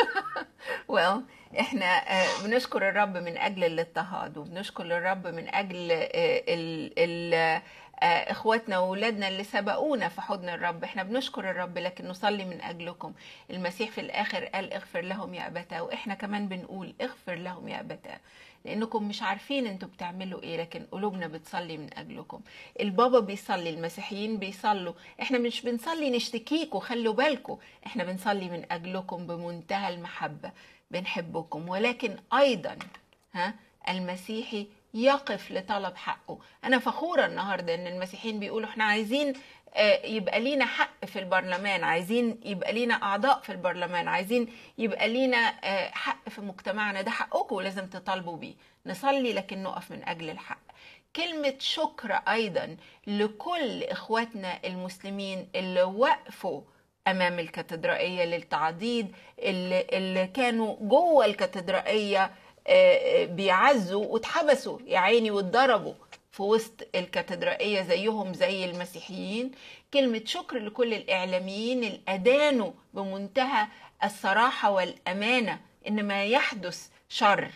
well احنا آه، بنشكر الرب من اجل الاضطهاد وبنشكر الرب من اجل آه، ال ال آه، اخواتنا واولادنا اللي سبقونا في حضن الرب احنا بنشكر الرب لكن نصلي من اجلكم المسيح في الاخر قال اغفر لهم يا ابتاه واحنا كمان بنقول اغفر لهم يا ابتاه لانكم مش عارفين انتوا بتعملوا ايه لكن قلوبنا بتصلي من اجلكم البابا بيصلي المسيحيين بيصلوا احنا مش بنصلي نشتكيكوا خلوا بالكم احنا بنصلي من اجلكم بمنتهى المحبه بنحبكم ولكن ايضا ها المسيحي يقف لطلب حقه انا فخوره النهارده ان المسيحيين بيقولوا احنا عايزين آه، يبقى لينا حق في البرلمان عايزين يبقى لينا اعضاء في البرلمان عايزين يبقى لينا آه، حق في مجتمعنا ده حقكم ولازم تطالبوا بيه نصلي لكن نقف من اجل الحق كلمة شكر أيضا لكل إخواتنا المسلمين اللي وقفوا أمام الكاتدرائية للتعضيد اللي, اللي كانوا جوه الكاتدرائية آه، آه، بيعزوا واتحبسوا يا عيني واتضربوا في وسط الكاتدرائية زيهم زي المسيحيين كلمة شكر لكل الإعلاميين اللي أدانوا بمنتهى الصراحة والأمانة إن ما يحدث شر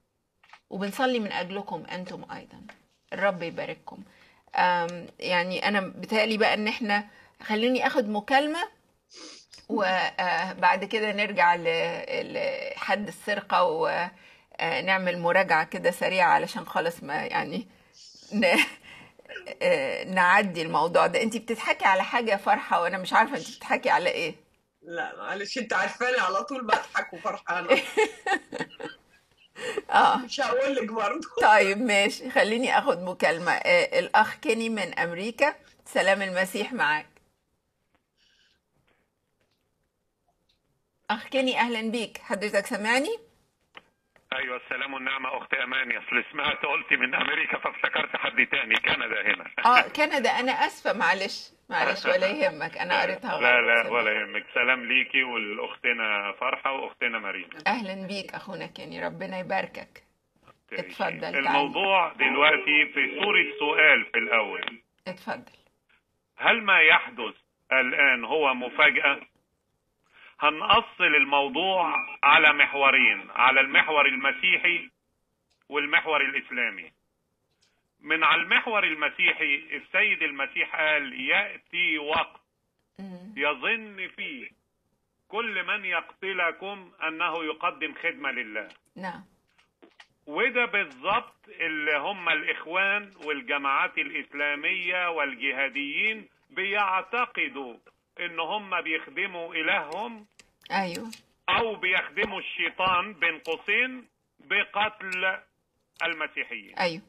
وبنصلي من أجلكم أنتم أيضا الرب يبارككم أم، يعني أنا بتهيألي بقى إن إحنا خليني أخد مكالمة وبعد كده نرجع ل- لحد السرقة ونعمل مراجعة كده سريعة علشان خالص ما يعني ن... آه، نعدي الموضوع ده انت بتضحكي على حاجة يا فرحة وانا مش عارفة انت بتضحكي على ايه لا معلش انت عارفاني على طول بضحك وفرحانه اه مش هقول لك برضه طيب ماشي خليني اخد مكالمة آه، الاخ كيني من امريكا سلام المسيح معاك اخ كيني اهلا بيك حضرتك سامعني ايوه السلام والنعمه اخت اماني اصل سمعت قلت من امريكا فافتكرت حد تاني كندا هنا اه كندا انا اسفة معلش معلش ولا يهمك انا قريتها غلط لا لا سامحني. ولا يهمك سلام ليكي ولاختنا فرحه واختنا مارينا اهلا بيك اخونا كيني ربنا يباركك اتفضل، تعالى. الموضوع دلوقتي في صورة سؤال في الأول اتفضل هل ما يحدث الآن هو مفاجأة؟ هنأصل الموضوع على محورين على المحور المسيحي والمحور الإسلامي من على المحور المسيحي السيد المسيح قال يأتي وقت مم. يظن فيه كل من يقتلكم أنه يقدم خدمة لله نعم وده بالظبط اللي هم الإخوان والجماعات الإسلامية والجهاديين بيعتقدوا إن هم بيخدموا إلههم ايوه أو بيخدموا الشيطان بين قوسين بقتل المسيحيين ايوه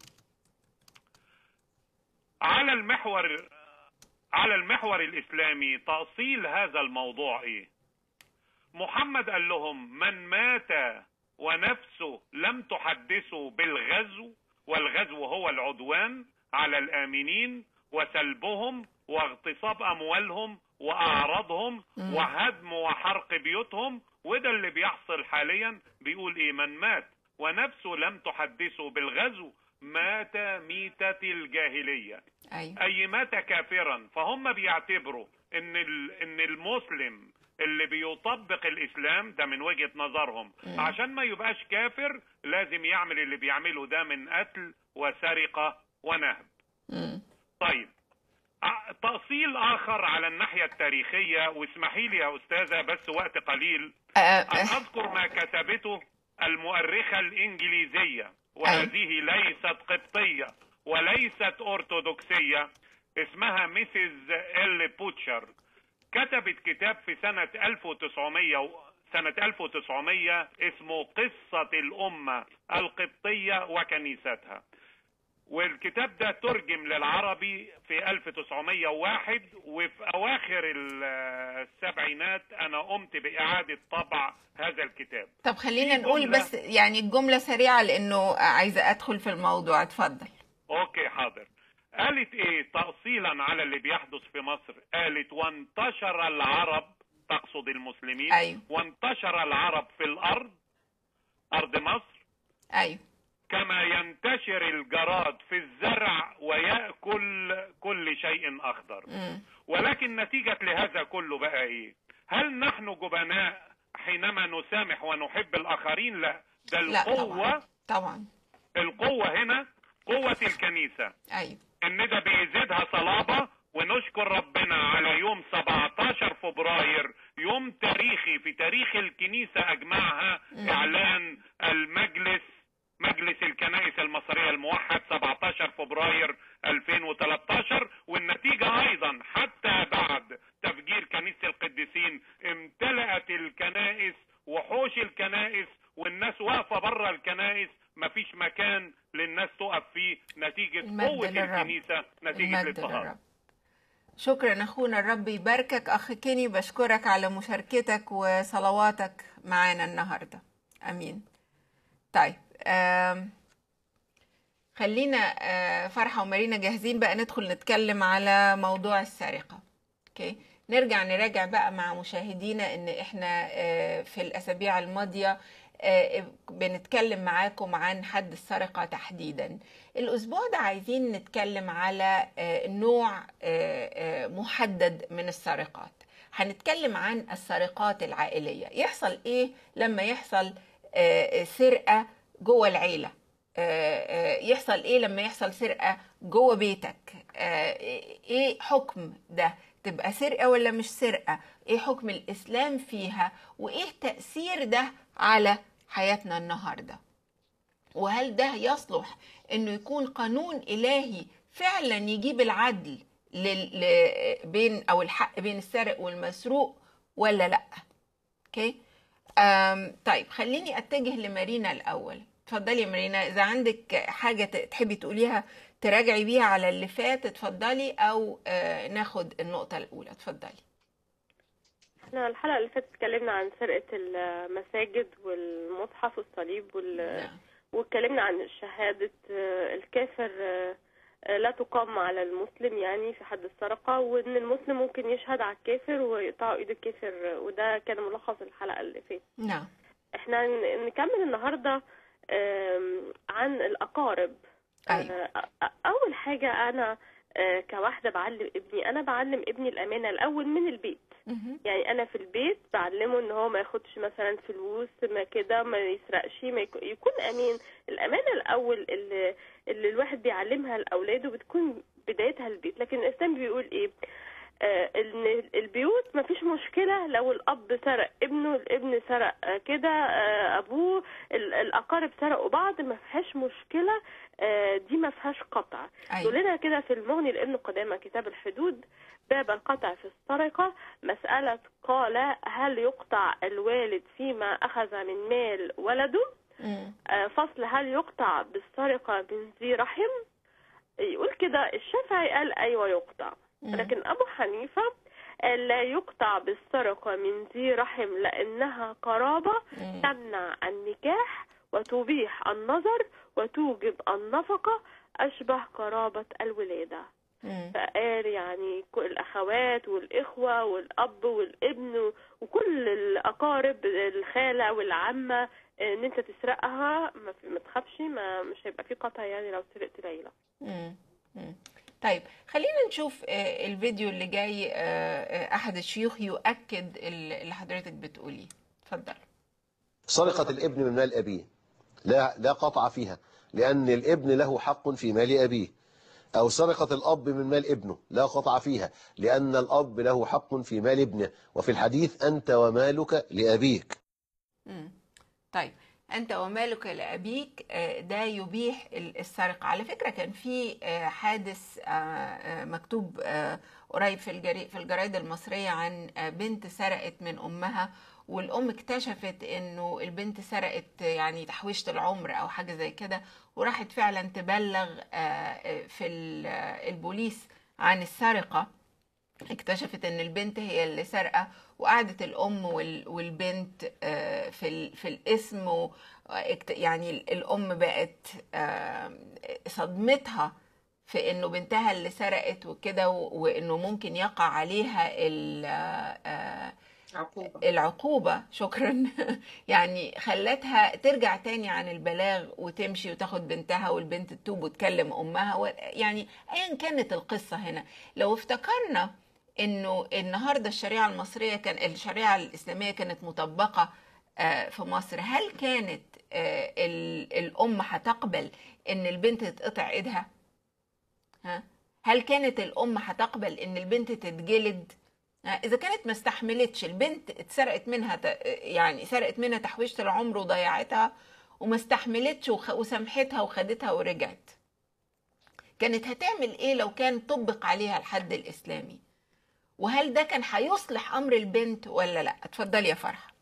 على المحور على المحور الإسلامي تأصيل هذا الموضوع إيه محمد قال لهم من مات ونفسه لم تحدثه بالغزو والغزو هو العدوان على الآمنين وسلبهم واغتصاب أموالهم وأعراضهم مم. وهدم وحرق بيوتهم وده اللي بيحصل حاليا بيقول إيه من مات ونفسه لم تحدثه بالغزو مات ميتة الجاهلية ايوه اي مات كافرا فهم بيعتبروا ان ال- ان المسلم اللي بيطبق الاسلام ده من وجهة نظرهم مم. عشان ما يبقاش كافر لازم يعمل اللي بيعمله ده من قتل وسرقة ونهب مم. طيب ع- تأصيل آخر على الناحية التاريخية واسمحي لي يا أستاذة بس وقت قليل آه، أن آه، أذكر ما كتبته المؤرخة الإنجليزية وهذه ليست قبطية وليست أرثوذكسية اسمها ميسيز إل بوتشر كتبت كتاب في سنة 1900 و- سنة 1900 اسمه قصة الأمة القبطية وكنيستها والكتاب ده ترجم للعربي في 1901 وفي أواخر ال- السبعينات أنا قمت بإعادة طبع هذا الكتاب طب خلينا في نقول جملة- بس يعني الجملة سريعة لأنه عايزة أدخل في الموضوع اتفضل اوكي حاضر قالت ايه تأصيلا على اللي بيحدث في مصر قالت وانتشر العرب تقصد المسلمين أيوه. وانتشر العرب في الارض ارض مصر أيوه كما ينتشر الجراد في الزرع ويأكل كل شيء اخضر مم. ولكن نتيجة لهذا كله بقى ايه هل نحن جبناء حينما نسامح ونحب الاخرين لا ده لا القوة طبعا طبعا القوة هنا قوة الكنيسة أيوه ان ده بيزيدها صلابة ونشكر ربنا على يوم 17 فبراير يوم تاريخي في تاريخ الكنيسة اجمعها مم. اعلان المجلس مجلس الكنائس المصرية الموحد 17 فبراير 2013 والنتيجة ايضا حتى بعد تفجير كنيسة القديسين امتلأت الكنائس وحوش الكنائس والناس واقفة بره الكنائس مفيش مكان للناس تقف فيه نتيجة المجد قوة للرب. الكنيسة نتيجة المجد الاضطهاد للرب شكرا أخونا الرب يباركك أخ كيني بشكرك على مشاركتك وصلواتك معانا النهاردة أمين طيب آم، خلينا آه، فرحة ومارينا جاهزين بقى ندخل نتكلم على موضوع السرقة اوكي نرجع نراجع بقى مع مشاهدينا ان احنا آه، في الاسابيع الماضيه آه، بنتكلم معاكم عن حد السرقه تحديدا الاسبوع ده عايزين نتكلم على آه، نوع آه، آه، محدد من السرقات هنتكلم عن السرقات العائليه يحصل ايه لما يحصل آه، سرقه جوه العيله آه، آه، يحصل ايه لما يحصل سرقه جوه بيتك آه، ايه حكم ده تبقى سرقة ولا مش سرقة ايه حكم الاسلام فيها وايه تأثير ده على حياتنا النهاردة وهل ده يصلح انه يكون قانون الهي فعلا يجيب العدل لل... ل... بين او الحق بين السارق والمسروق ولا لا اوكي أم... طيب خليني اتجه لمارينا الاول اتفضلي يا مارينا اذا عندك حاجه ت- تحبي تقوليها تراجعي بيها على اللي فات اتفضلي او آه، ناخد النقطه الاولى اتفضلي احنا الحلقة اللي فاتت اتكلمنا عن سرقة المساجد والمصحف والصليب وال... نعم. واتكلمنا عن شهادة آه، الكافر آه، آه، لا تقام على المسلم يعني في حد السرقة وإن المسلم ممكن يشهد على الكافر ويقطع إيد الكافر آه، وده كان ملخص الحلقة اللي فاتت نعم احنا ن- نكمل النهاردة آم، عن الأقارب أيوة. آه، أ- أول حاجة أنا آه، كواحدة بعلم ابني أنا بعلم ابني الأمانة الأول من البيت مهم. يعني انا في البيت بعلمه ان هو ما ياخدش مثلا فلوس ما كده ما يسرقش ما يكون, يكون امين الامانه الاول اللي, اللي الواحد بيعلمها لاولاده بتكون بدايتها البيت لكن الاسلام بيقول ايه آه ان البيوت ما فيش مشكله لو الاب سرق ابنه الابن سرق آه كده آه ابوه ال- الاقارب سرقوا بعض ما فيهاش مشكله آه دي ما فيهاش قطع يقول ايوه لنا كده في المغني لابن قدامى كتاب الحدود باب القطع في السرقة مسألة قال هل يقطع الوالد فيما أخذ من مال ولده مم. آه، فصل هل يقطع بالسرقة من ذي رحم يقول كده الشافعي قال أيوة يقطع مم. لكن أبو حنيفة قال لا يقطع بالسرقة من ذي رحم لأنها قرابة مم. تمنع النكاح وتبيح النظر وتوجب النفقة أشبه قرابة الولادة مم. فقال يعني كل الأخوات والإخوة والأب والابن وكل الأقارب الخالة والعمة إن أنت تسرقها ما, في- ما تخافش ما مش هيبقى في قطع يعني لو سرقت ليلى مم. مم. طيب خلينا نشوف آه، الفيديو اللي جاي آه، آه، احد الشيوخ يؤكد ال- اللي حضرتك بتقوليه اتفضل سرقة الابن من مال أبيه لا لا قطع فيها لأن الابن له حق في مال أبيه أو سرقة الأب من مال ابنه لا قطع فيها لأن الأب له حق في مال ابنه وفي الحديث أنت ومالك لأبيك مم. طيب انت ومالك لابيك آه، ده يبيح ال- السرقه على فكره كان في آه، حادث آه، آه، مكتوب آه، قريب في الجري في الجرايد المصريه عن آه، بنت سرقت من امها والام اكتشفت انه البنت سرقت يعني تحويشه العمر او حاجه زي كده وراحت فعلا تبلغ آه، آه، في ال- آه، البوليس عن السرقه اكتشفت ان البنت هي اللي سارقه وقعدت الام وال- والبنت آه، في ال- في الاسم و- اكت- يعني الام بقت آه، صدمتها في انه بنتها اللي سرقت وكده و- وانه ممكن يقع عليها ال- آه، عقوبة العقوبة شكرا يعني خلتها ترجع تاني عن البلاغ وتمشي وتاخد بنتها والبنت تتوب وتكلم أمها و... يعني أيا كانت القصة هنا لو افتكرنا إنه النهاردة الشريعة المصرية كان الشريعة الإسلامية كانت مطبقة آه، في مصر هل كانت آه، ال- الأم هتقبل إن البنت تتقطع إيدها؟ ها؟ هل كانت الأم هتقبل إن البنت تتجلد؟ اذا كانت ما استحملتش البنت اتسرقت منها ت- يعني سرقت منها تحويشه العمر وضيعتها وما استحملتش وخ- وسامحتها وخدتها ورجعت كانت هتعمل ايه لو كان طبق عليها الحد الاسلامي وهل ده كان هيصلح امر البنت ولا لا اتفضلي يا فرحه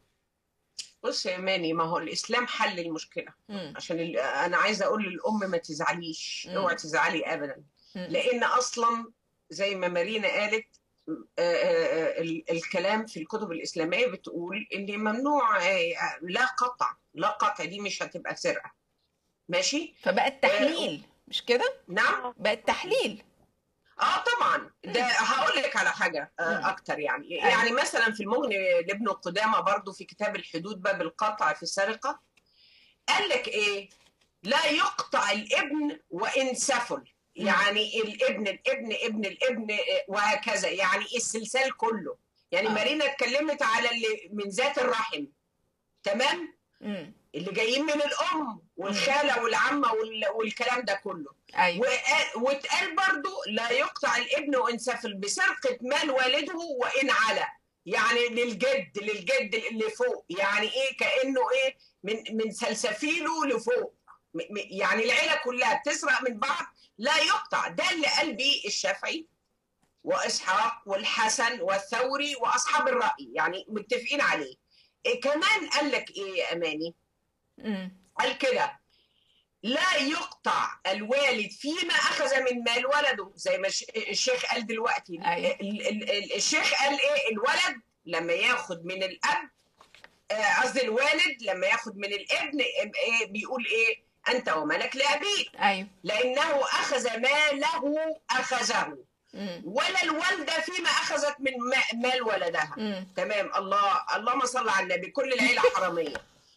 بص يا ماني ما هو الإسلام حل المشكلة مم. عشان ال- أنا عايزة أقول للأم ما تزعليش مم. اوعي تزعلي أبدا مم. لأن أصلا زي ما مارينا قالت آه، آه، ال- الكلام في الكتب الإسلامية بتقول إن ممنوع آه، لا قطع لا قطع دي مش هتبقى سرقة ماشي فبقت تحليل مش كده نعم بقت تحليل اه طبعا ده هقول لك على حاجه مم. آه اكتر يعني أيوة. يعني مثلا في المغني لابن قدامه برضو في كتاب الحدود باب القطع في السرقه قال لك ايه لا يقطع الابن وان سفل مم. يعني الابن الابن ابن الابن آه، وهكذا يعني السلسال كله يعني آه. مارينا اتكلمت على اللي من ذات الرحم تمام مم. اللي جايين من الام والخاله والعمه وال- والكلام ده كله ايوه وقال- واتقال برضو لا يقطع الابن وانسفل بسرقه مال والده وان على يعني للجد للجد اللي فوق يعني ايه كانه ايه من من سلسفيله لفوق م- م- يعني العيله كلها بتسرق من بعض لا يقطع ده اللي قال بيه الشافعي واسحاق والحسن والثوري واصحاب الراي يعني متفقين عليه إيه كمان قال لك ايه يا اماني مم. قال كده لا يقطع الوالد فيما اخذ من مال ولده زي ما الش- الشيخ قال دلوقتي أيوة. ال- ال- ال- الشيخ قال ايه الولد لما ياخد من الاب آه، قصدي الوالد لما ياخد من الابن إيه بيقول ايه انت وملك لابيك ايوه لانه اخذ ماله اخذه مم. ولا الوالده فيما اخذت من ما- مال ولدها مم. تمام الله اللهم صل على النبي كل العيله حراميه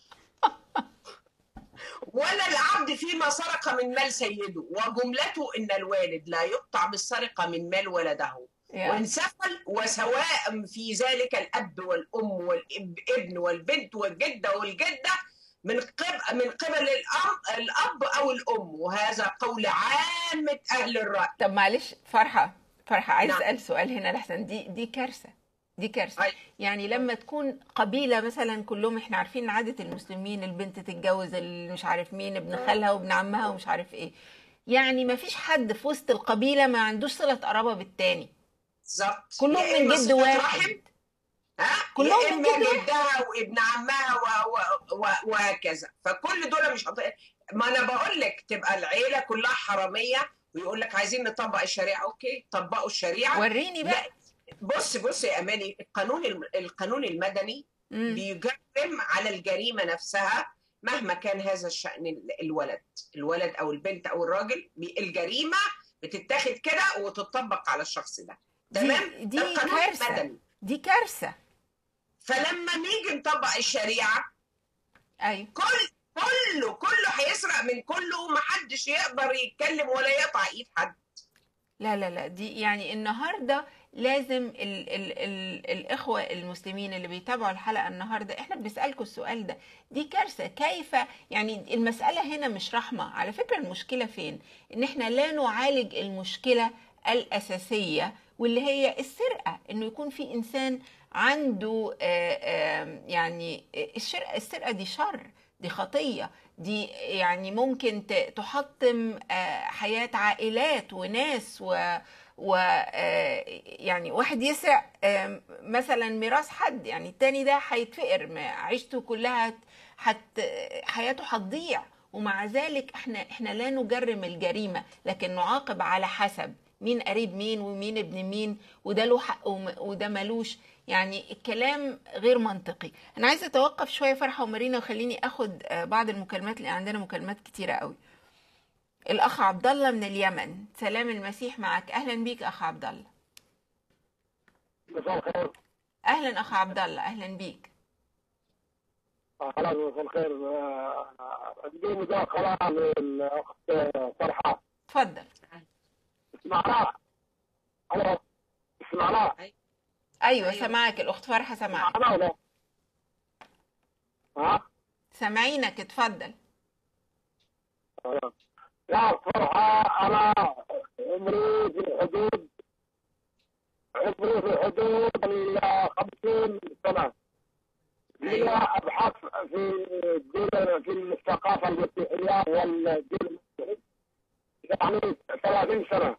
ولا العبد فيما سرق من مال سيده وجملته ان الوالد لا يقطع بالسرقه من مال ولده يا. وانسفل وسواء في ذلك الاب والام والابن والبنت والجده والجده من قبل من قبل الاب الاب او الام وهذا قول عامه اهل الراي طب معلش فرحة فرحة عايز نعم. اسال سؤال هنا لحسن دي دي كارثة دي كارثة أي. يعني لما تكون قبيلة مثلا كلهم احنا عارفين عادة المسلمين البنت تتجوز اللي مش عارف مين ابن خالها وابن عمها ومش عارف ايه يعني ما فيش حد في وسط القبيلة ما عندوش صلة قرابة بالتاني بالظبط كلهم يا من إما جد صلة واحد رحم، ها كلهم يا من اما جد واحد. جدها وابن عمها و... و... و... وهكذا فكل دول مش هط... ما انا بقول لك تبقى العيله كلها حراميه ويقول لك عايزين نطبق الشريعه اوكي طبقوا الشريعه وريني بقى لا بص بص يا اماني القانون الم... القانون المدني مم. بيجرم على الجريمه نفسها مهما كان هذا الشأن ال- الولد الولد او البنت او الراجل بي- الجريمه بتتاخد كده وتطبق على الشخص ده دي تمام دي ده القانون كارثة المدني دي كارثة فلما نيجي نطبق الشريعه ايوه كل كله كله هيسرق من كله ومحدش يقدر يتكلم ولا يقطع ايد حد لا لا لا دي يعني النهارده لازم ال ال ال الإخوة المسلمين اللي بيتابعوا الحلقة النهاردة احنا بنسألكم السؤال ده دي كارثة كيف يعني المسألة هنا مش رحمة على فكرة المشكلة فين ان احنا لا نعالج المشكلة الأساسية واللي هي السرقة انه يكون في انسان عنده آه، آه، يعني السرقة السرقة دي شر دي خطية دي يعني ممكن ت- تحطم آه، حياة عائلات وناس و و آه، يعني واحد يسرق آه، مثلا ميراث حد يعني التاني ده هيتفقر ما- عيشته كلها حت حياته هتضيع ومع ذلك احنا احنا لا نجرم الجريمه لكن نعاقب على حسب مين قريب مين ومين ابن مين وده له حق وم- وده ملوش يعني الكلام غير منطقي انا عايزه اتوقف شويه فرحه ومارينا وخليني اخد آه، بعض المكالمات اللي عندنا مكالمات كتيره قوي الاخ عبد الله من اليمن سلام المسيح معك اهلا بيك اخ عبد الله مساء الخير اهلا اخ عبد الله اهلا بيك خلاص مساء الخير آه، عندي مداخلة للأخت فرحة اتفضل اسمعنا ألو اسمعنا ايوه أيوة. سامعك الاخت فرحه سامعك اسمعنا ولا ها سامعينك اتفضل آه. يا فرحة أنا عمري في حدود عمري في حدود ال 50 سنة لي أيوة. أبحث في الدين في الثقافة المسيحية والدين المسيحي يعني 30 سنة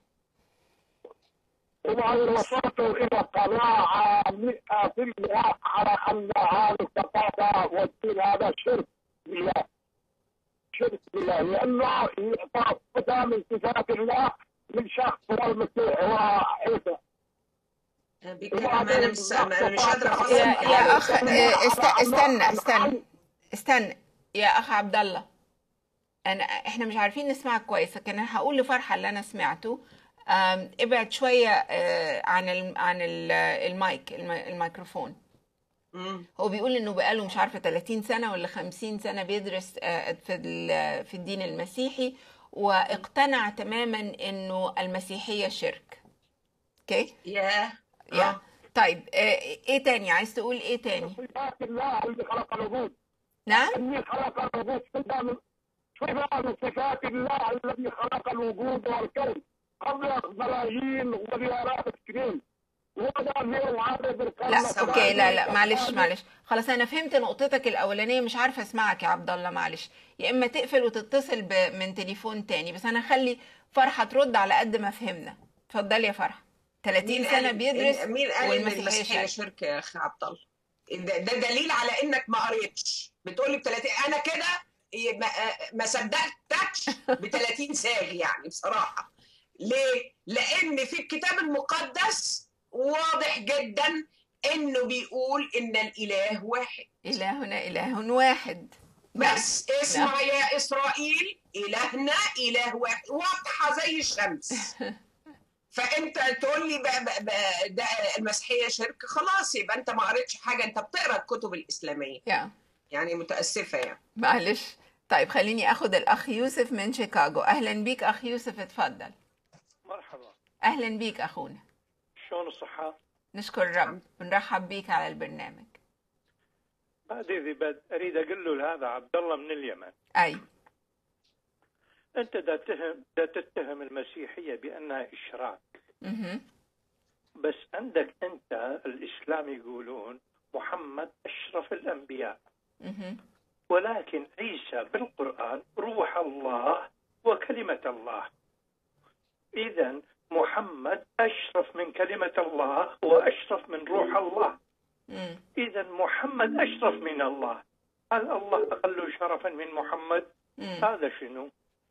ومع وصلت إلى قناعة 100% على أن هذه الثقافة والدين هذا شرك بالله شرك بالله لأنه يعطى صفة من صفات الله من شخص هو المسيح هو عيسى بيتكلم انا مش انا مش قادره يا افصل يا كلامه اخ آه، است- استنى استنى استنى يا اخ عبد الله انا احنا مش عارفين نسمعك كويس لكن انا هقول لفرحه اللي انا سمعته آم، ابعد شويه آه، عن ال عن ال المايك الم- الميكروفون مم. هو بيقول انه بقاله مش عارفه 30 سنه ولا 50 سنه بيدرس آه، في ال- في الدين المسيحي واقتنع تماما انه المسيحيه شرك اوكي يا يا طيب آه، ايه تاني عايز تقول ايه تاني صفات الله اللي خلق الوجود نعم الذي خلق الوجود صفة من صفة من صفات الله الذي خلق الوجود والكون قبل ملايين ومليارات السنين وهذا غير عدد الكون لا سواء. اوكي لا لا معلش معلش خلاص انا فهمت نقطتك الاولانيه مش عارفه اسمعك يا عبد الله معلش يا اما تقفل وتتصل ب... من تليفون تاني بس انا خلي فرحه ترد على قد ما فهمنا اتفضلي يا فرحه 30 مين سنه قال- بيدرس مين قال ان والمسيحيه المسيحيه شرك شرك يا اخ عبد الله ده, ده دليل على انك ما قريتش بتقولي ب 30 انا كده ي- ما, ما صدقتكش ب 30 ساغ يعني بصراحه ليه؟ لان في الكتاب المقدس واضح جدا انه بيقول ان الاله واحد الهنا اله واحد بس اسمع يا اسرائيل الهنا اله واحد واضحه زي الشمس فانت تقول لي بقى بقى بقى ده المسيحيه شرك خلاص يبقى انت ما قريتش حاجه انت بتقرا الكتب الاسلاميه يا يعني متاسفه يعني معلش طيب خليني اخد الاخ يوسف من شيكاغو اهلا بيك اخ يوسف اتفضل مرحبا اهلا بيك اخونا شلون الصحة؟ نشكر الرب بنرحب بيك على البرنامج بعد ذي بد أريد أقول له لهذا عبد الله من اليمن اي أنت دا تهم دا تتهم المسيحية بأنها إشراك مهم. بس عندك أنت الإسلام يقولون محمد أشرف الأنبياء مهم. ولكن عيسى بالقرآن روح الله وكلمة الله إذا محمد أشرف من كلمة الله وأشرف من روح الله مم. إذا محمد أشرف من الله هل الله أقل شرفا من محمد مم. هذا شنو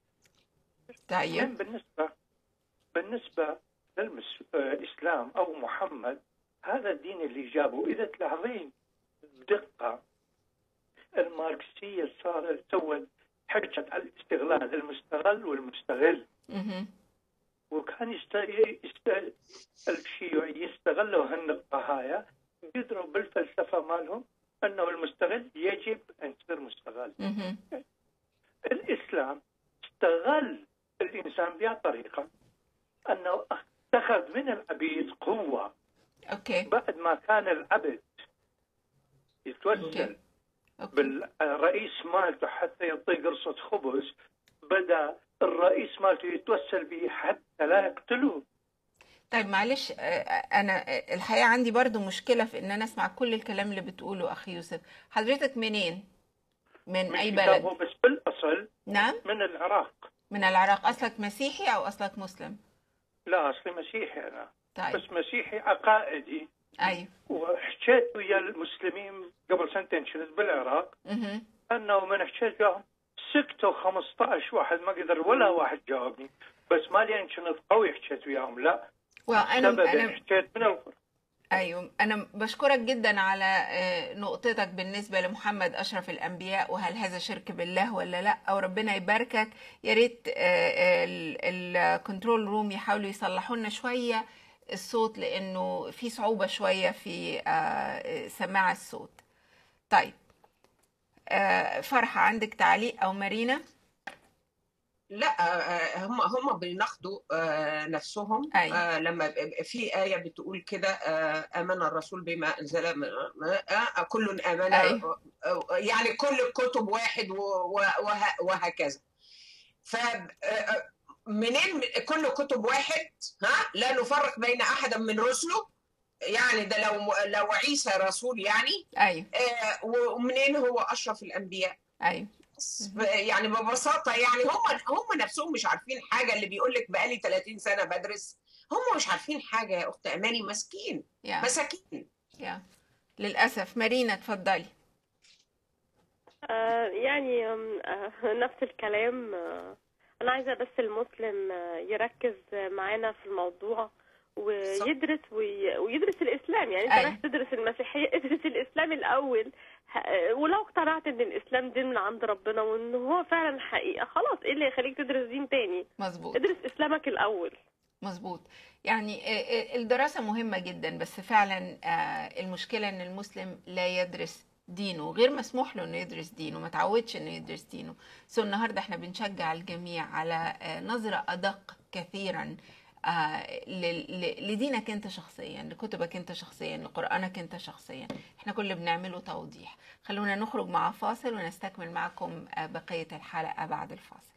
طيب من بالنسبة بالنسبة للإسلام أو محمد هذا الدين اللي جابه إذا تلاحظين بدقة الماركسية صارت سوت حجة على الاستغلال المستغل والمستغل مهم. وكان يست... يست... الشيوعي يستغلوا هالنقطة هاي قدروا بالفلسفة مالهم أنه المستغل يجب أن يصير مستغل مهم. الإسلام استغل الإنسان بطريقة أنه اتخذ من العبيد قوة اوكي بعد ما كان العبد يتوسل أوكي. اوكي بالرئيس مالته حتى يعطيه قرصة خبز بدأ الرئيس مالته يتوسل به حتى لا يقتلوه طيب معلش آه، انا آه، الحقيقه عندي برضو مشكله في ان انا اسمع كل الكلام اللي بتقوله اخ يوسف حضرتك منين من مش اي كتابه بلد بس بالأصل نعم من العراق من العراق اصلك مسيحي او اصلك مسلم لا أصلي مسيحي أنا طيب بس مسيحي عقائدي ايوه وحكيت ويا المسلمين قبل سنتين كنت بالعراق مهم. انه من حكيت وياهم سكتوا 15 واحد ما قدر ولا واحد جاوبني بس ما لان كنت قوي حكيت وياهم لا وانا سبب انا حكيت من القرآن ايوه انا بشكرك جدا على آه، نقطتك بالنسبه لمحمد اشرف الانبياء وهل هذا شرك بالله ولا لا او ربنا يباركك يا ريت الكنترول روم يحاولوا يصلحوا لنا شويه الصوت لانه في صعوبه شويه في آه، سماع الصوت طيب آه، فرحه عندك تعليق او مارينا لا آه، هم هم بيناقضوا آه، نفسهم أي. آه، لما ب- في آية بتقول كده آه، آمن الرسول بما أنزل من- آه، كل آمن أي. آه، يعني كل الكتب واحد و- و- وه- وهكذا ف آه، منين كل كتب واحد ها لا نفرق بين أحد من رسله يعني ده لو لو عيسى رسول يعني ايوه آه، ومنين هو أشرف الأنبياء ايوه ب- يعني ببساطة يعني هم هم نفسهم مش عارفين حاجة اللي بيقول لك بقالي 30 سنة بدرس هم مش عارفين حاجة يا أخت أماني مسكين يا مساكين يا للاسف مارينا اتفضلي آه، يعني آم، آه، نفس الكلام آه، أنا عايزة بس المسلم آه، يركز معانا في الموضوع ويدرس وي- ويدرس الإسلام يعني أنت أيوة. رايح تدرس المسيحية ادرس الإسلام الأول ه- ولو اقتنعت إن الإسلام دين من عند ربنا وإن هو فعلا حقيقة خلاص إيه اللي يخليك تدرس دين تاني مظبوط ادرس إسلامك الأول مظبوط يعني آه، آه، الدراسة مهمة جدا بس فعلا آه، المشكلة ان المسلم لا يدرس دينه غير مسموح له انه يدرس دينه ما تعودش انه يدرس دينه سو النهارده احنا بنشجع الجميع على آه، نظرة ادق كثيرا آه، ل- ل- لدينك انت شخصيا لكتبك انت شخصيا لقرآنك انت شخصيا احنا كل اللي بنعمله توضيح خلونا نخرج مع فاصل ونستكمل معكم آه، بقية الحلقة بعد الفاصل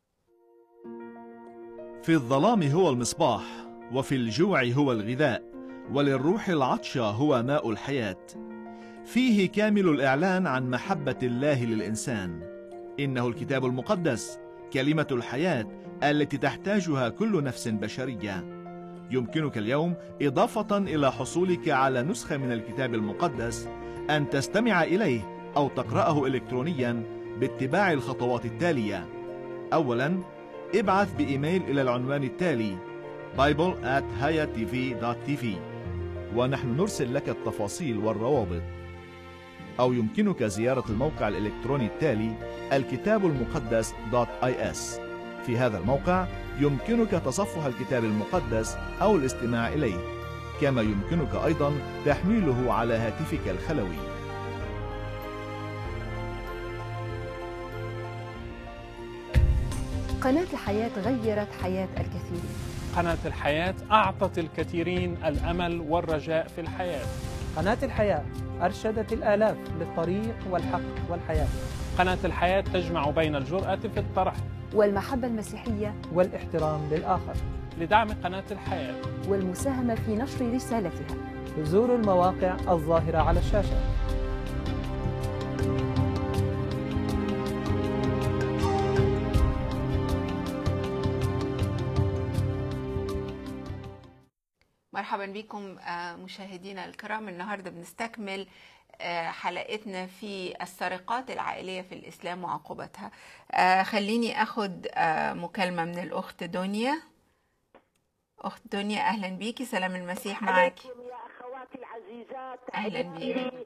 في الظلام هو المصباح وفي الجوع هو الغذاء وللروح العطشة هو ماء الحياة فيه كامل الإعلان عن محبة الله للإنسان إنه الكتاب المقدس كلمة الحياة التي تحتاجها كل نفس بشرية يمكنك اليوم إضافة إلى حصولك على نسخة من الكتاب المقدس أن تستمع إليه أو تقرأه إلكترونيا باتباع الخطوات التالية أولاً ابعث بإيميل إلى العنوان التالي bible at hayatv.tv ونحن نرسل لك التفاصيل والروابط أو يمكنك زيارة الموقع الإلكتروني التالي الكتاب المقدس .is في هذا الموقع يمكنك تصفح الكتاب المقدس أو الاستماع إليه كما يمكنك أيضا تحميله على هاتفك الخلوي قناة الحياة غيرت حياة الكثيرين قناة الحياة أعطت الكثيرين الأمل والرجاء في الحياة قناة الحياة أرشدت الآلاف للطريق والحق والحياة قناة الحياة تجمع بين الجرأة في الطرح والمحبة المسيحية والاحترام للآخر لدعم قناة الحياة والمساهمة في نشر رسالتها زوروا المواقع الظاهرة على الشاشة مرحبا بكم آه، مشاهدينا الكرام النهارده بنستكمل آه، حلقتنا في السرقات العائلية في الإسلام وعقوبتها آه، خليني أخد آه، مكالمة من الأخت دنيا أخت دنيا أهلا بيكي سلام المسيح معاكي عليكم يا اخواتي العزيزات أهلاً بيك. أحبتي.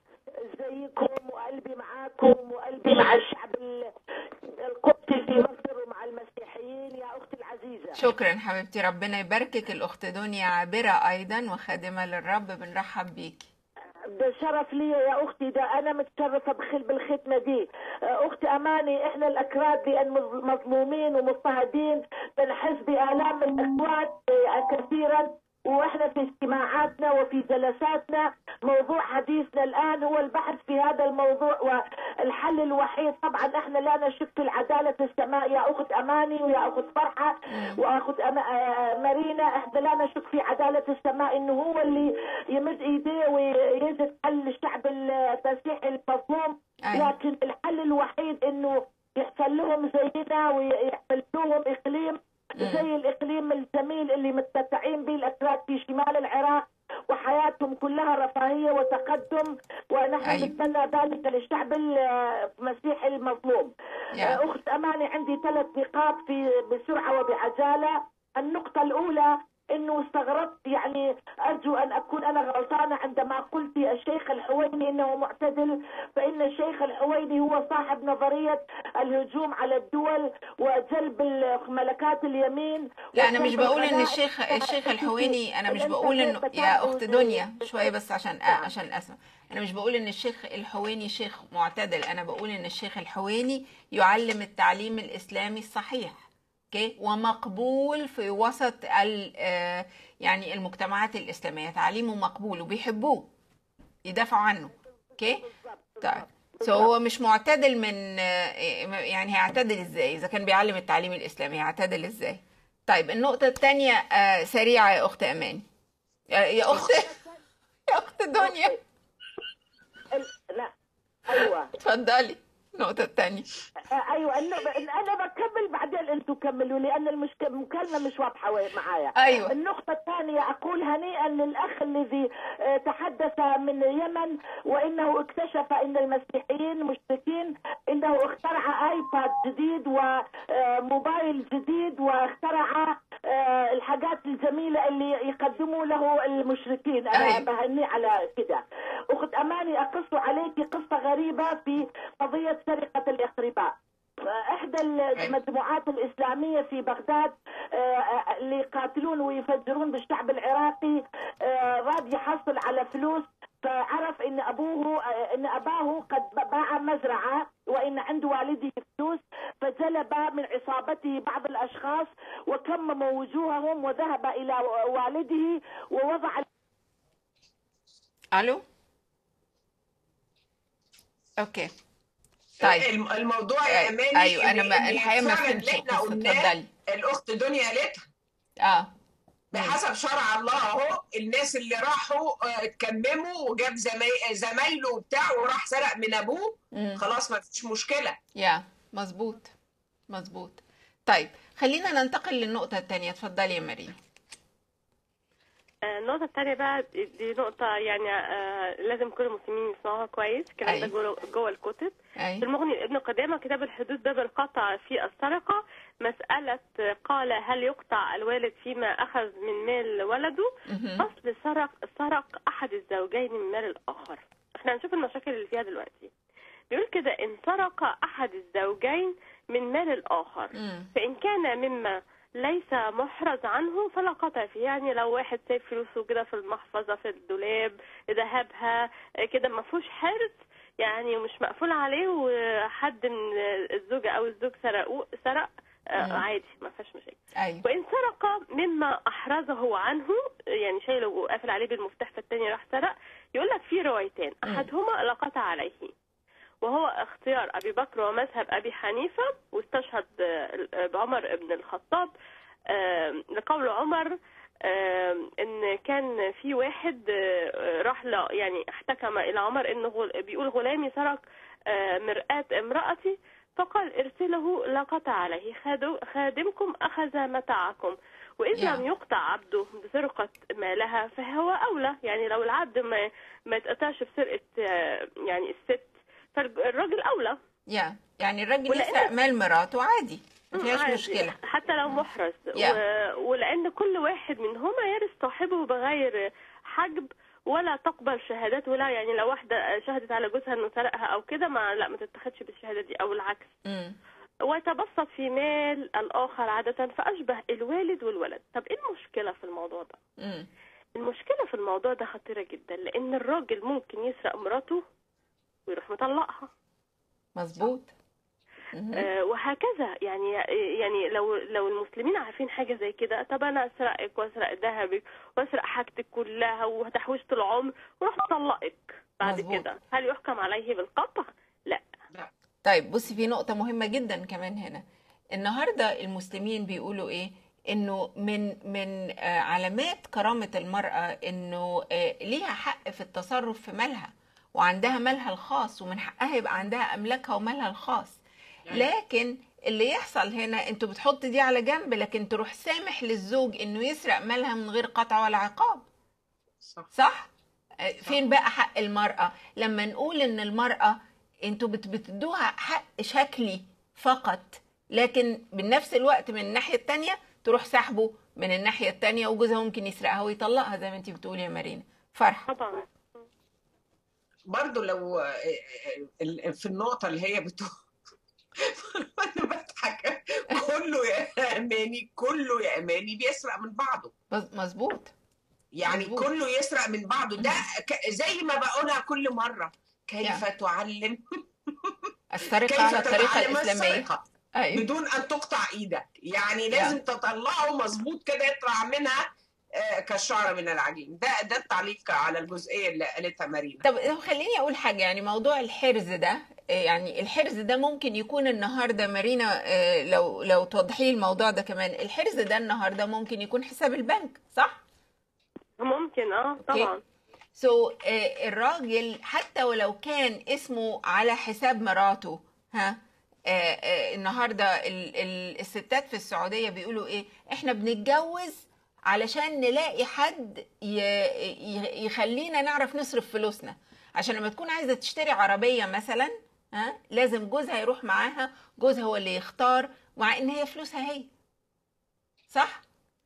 ازيكم وقلبي معاكم وقلبي مع الشعب ال- القبطي في مصر ومع المسيحيين يا اختي العزيزه شكرا حبيبتي ربنا يباركك الأخت دنيا عابرة أيضا وخادمة للرب بنرحب بيكي ده شرف لي يا اختي ده انا متشرفه بخل بالختمه دي اختي اماني احنا الاكراد لان مظ- مظلومين ومضطهدين بنحس بالام الاخوات كثيرا واحنا في اجتماعاتنا وفي جلساتنا موضوع حديثنا الان هو البحث في هذا الموضوع والحل الوحيد طبعا احنا لا نشك في العداله السماء يا اخت اماني ويا اخت فرحه واخت أما آه، مارينا احنا لا نشك في عداله السماء انه هو اللي يمد ايديه ويجد حل الشعب المسيحي المظلوم أيوة. لكن الحل الوحيد انه يحصل لهم زينا ويعمل لهم اقليم زي الاقليم الجميل اللي متمتعين به الاتراك في شمال العراق وحياتهم كلها رفاهيه وتقدم ونحن أيوة. نتمنى ذلك للشعب المسيحي المظلوم يا. اخت اماني عندي ثلاث نقاط في بسرعه وبعجاله النقطه الاولى انه استغربت يعني ارجو ان اكون انا غلطانه عندما قلت الشيخ الحويني انه معتدل فان الشيخ الحويني هو صاحب نظريه الهجوم على الدول وجلب ملكات اليمين لا انا مش وجلب بقول ان الغنائم. الشيخ الشيخ الحويني انا مش الإنترنت بقول انه بتاعه يا اخت زي- دنيا شويه بس عشان عشان اسمع انا مش بقول ان الشيخ الحويني شيخ معتدل انا بقول ان الشيخ الحويني يعلم التعليم الاسلامي الصحيح اوكي ومقبول في وسط ال آه، يعني المجتمعات الاسلاميه تعليمه مقبول وبيحبوه يدافعوا عنه اوكي طيب سو هو مش معتدل من آه، يعني هيعتدل ازاي اذا كان بيعلم التعليم الاسلامي هيعتدل ازاي طيب النقطة الثانية سريعة يا أخت أماني يا- يا أخت يا أخت دنيا ال- لا ايوه اتفضلي النقطة الثانية آه، ايوه إنه انا بكمل بعدين انتم كملوا لان المشك- المكالمه مش واضحه وي- معايا أيوة. النقطه الثانيه اقول هنيئا للاخ الذي آه، تحدث من اليمن وانه اكتشف ان المسيحيين مشركين انه اخترع ايباد جديد وموبايل جديد واخترع آه، الحاجات الجميله اللي يقدموا له المشركين انا أيوة. بهنيه على كده اخت اماني اقص عليك قصه غريبه في قضيه سرقه الاقرباء احدى المجموعات الاسلاميه في بغداد آه، اللي يقاتلون ويفجرون بالشعب العراقي آه، راد يحصل على فلوس فعرف ان ابوه ان اباه قد باع مزرعه وان عند والده فلوس فجلب من عصابته بعض الاشخاص وكمموا وجوههم وذهب الى والده ووضع الو اوكي طيب الم- الموضوع يا أي- اماني أيوة، أنا إن- ما- إن الحقيقة ما فعلاً فهمتش اللي احنا القصة. قلناه اتفضلي. الاخت دنيا قالتها اه بحسب شرع الله اهو الناس اللي راحوا آه، اتكمموا وجاب زماي- زمايله وبتاع وراح سرق من ابوه مم. خلاص ما فيش مشكله يا مظبوط مظبوط طيب خلينا ننتقل للنقطة الثانية اتفضلي يا مارينا آه، النقطة التانية بقى دي- دي نقطة يعني آه، لازم كل المسلمين يسمعوها كويس الكلام ده أي. جوه جوه الكتب أي. في المغني ابن قدامة كتاب الحدود باب القطع في السرقة مسألة آه، قال هل يقطع الوالد فيما أخذ من مال ولده مهم. فصل سرق سرق أحد الزوجين من مال الآخر احنا هنشوف المشاكل اللي فيها دلوقتي بيقول كده إن سرق أحد الزوجين من مال الآخر مم. فإن كان مما ليس محرز عنه فلا قطع فيه يعني لو واحد سايب فلوسه كده في المحفظة في الدولاب ذهبها آه، كده ما فيهوش حرز يعني مش مقفول عليه وحد من الزوجة أو الزوج سرقوه سرق آه، مم. عادي ما فيهاش مشاكل ايوه وإن سرق مما أحرزه عنه يعني شايله وقافل عليه بالمفتاح فالتاني راح سرق يقول لك في روايتين مم. أحدهما لا قطع عليه وهو اختيار أبي بكر ومذهب أبي حنيفة واستشهد آه، بعمر بن الخطاب آه، لقول عمر آه، ان كان في واحد آه، راح ل يعني احتكم الى عمر ان غل- بيقول غلامي سرق آه، مرآة امرأتي فقال ارسله لا قطع عليه خادو- خادمكم اخذ متاعكم واذ يا. لم يقطع عبده بسرقة مالها فهو اولى يعني لو العبد ما ما اتقطعش بسرقة آه، يعني الست فالراجل اولى يا يعني الراجل ولأن- يسرق مال مراته عادي ما مم، فيهاش عادي، مشكلة حتى لو محرز يا. و... ولان كل واحد منهما يرث صاحبه بغير حجب ولا تقبل شهادات ولا يعني لو واحده شهدت على جوزها انه سرقها او كده ما لا ما تتخذش بالشهاده دي او العكس مم. ويتبسط في مال الاخر عاده فاشبه الوالد والولد طب ايه المشكله في الموضوع ده مم. المشكله في الموضوع ده خطيره جدا لان الراجل ممكن يسرق مراته ويروح مطلقها مظبوط مهم. آه، وهكذا يعني يعني لو لو المسلمين عارفين حاجه زي كده طب انا اسرقك واسرق ذهبك واسرق حاجتك كلها وتحويشه العمر واروح اطلقك بعد مظبوط. كده هل يحكم عليه بالقطع؟ لا طيب بصي في نقطة مهمة جدا كمان هنا النهاردة المسلمين بيقولوا ايه انه من من آه، علامات كرامة المرأة انه آه، ليها حق في التصرف في مالها وعندها مالها الخاص ومن حقها يبقى عندها املاكها ومالها الخاص لكن اللي يحصل هنا انتوا بتحط دي على جنب لكن تروح سامح للزوج انه يسرق مالها من غير قطع ولا عقاب صح صح؟ آه، فين بقى حق المرأة؟ لما نقول إن المرأة أنتوا بت- بتدوها حق شكلي فقط لكن بنفس الوقت من الناحية التانية تروح سحبه من الناحية التانية وجوزها ممكن يسرقها ويطلقها زي ما أنت بتقولي يا مارينا فرح طبعا برضو لو آه، آه، ال- في النقطة اللي هي بتقول أنا بضحك كله يا أماني كله يا أماني بيسرق من بعضه مظ- مظبوط يعني مظبوط. كله يسرق من بعضه ده ك- زي ما بقولها كل مرة كيف يا. تعلم السرقة كيف على الطريقة تتعلم الإسلامية السرقة أيوة بدون أن تقطع إيدك يعني لازم تطلعه مظبوط كده يطلع منها آه، كالشعر من العجين ده ده التعليق على الجزئية اللي قالتها مارينا طب طب خليني اقول حاجه يعني موضوع الحرز ده آه، يعني الحرز ده ممكن يكون النهارده مارينا آه، لو لو توضحي لي الموضوع ده كمان الحرز ده النهارده ممكن يكون حساب البنك صح ممكن اه طبعا سو so, الراجل حتى ولو كان اسمه على حساب مراته ها آه، آه، النهارده ال- ال- الستات في السعوديه بيقولوا ايه احنا بنتجوز علشان نلاقي حد ي- ي- يخلينا نعرف نصرف فلوسنا عشان لما تكون عايزه تشتري عربيه مثلا ها لازم جوزها يروح معاها جوزها هو اللي يختار مع ان هي فلوسها هي صح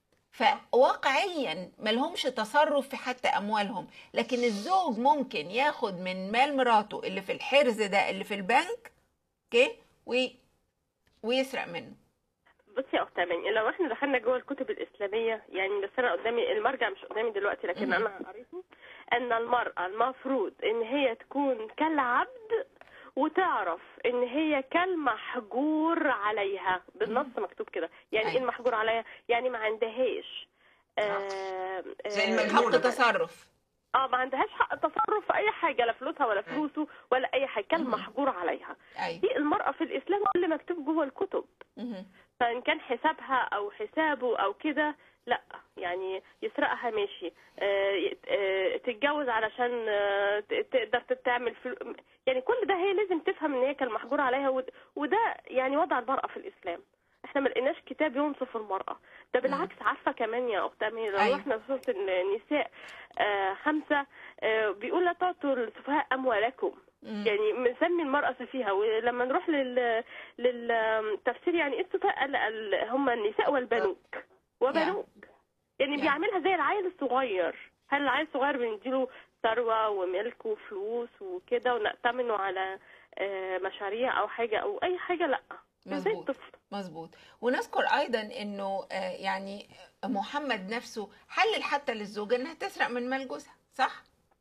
فواقعيا ملهمش تصرف في حتى اموالهم لكن الزوج ممكن ياخد من مال مراته اللي في الحرز ده اللي في البنك اوكي وي- ويسرق منه بصي يا اخت اماني لو احنا دخلنا جوه الكتب الاسلاميه يعني بس انا قدامي المرجع مش قدامي دلوقتي لكن انا قريته ان المراه المفروض ان هي تكون كالعبد وتعرف ان هي كالمحجور عليها بالنص مكتوب كده يعني ايه المحجور عليها يعني ما عندهاش آه زي آه، المجنونة حق تصرف اه ما عندهاش حق تصرف في اي حاجه لا فلوسها ولا فلوسه ولا اي حاجه كان محجور عليها أيوة. دي المراه في الاسلام اللي مكتوب جوه الكتب مهم. فان كان حسابها او حسابه او كده لا يعني يسرقها ماشي آه، ي- آه، تتجوز علشان آه، ت- تقدر تعمل فلو... يعني كل ده هي لازم تفهم ان هي كان محجور عليها ود- وده يعني وضع المرأة في الاسلام احنا ما لقيناش كتاب ينصف المرأة ده بالعكس عارفة كمان يا اخت امين لو أيوة. احنا في سورة النساء آه، خمسة آه، بيقول لا تعطوا السفهاء اموالكم مم. يعني مسمي المرأة سفيهة ولما نروح لل للتفسير يعني ايه السفهاء قال- قال هم النساء والبنوك وبنوك يعني Yeah. بيعملها زي العيل الصغير هل العيل الصغير بنديله ثروة وملك وفلوس وكده ونأتمنه على آه، مشاريع أو حاجة أو أي حاجة لأ زي مظبوط الطفل مظبوط ونذكر ايضا انه آه، يعني محمد نفسه حلل حتى للزوجه انها تسرق من مال جوزها صح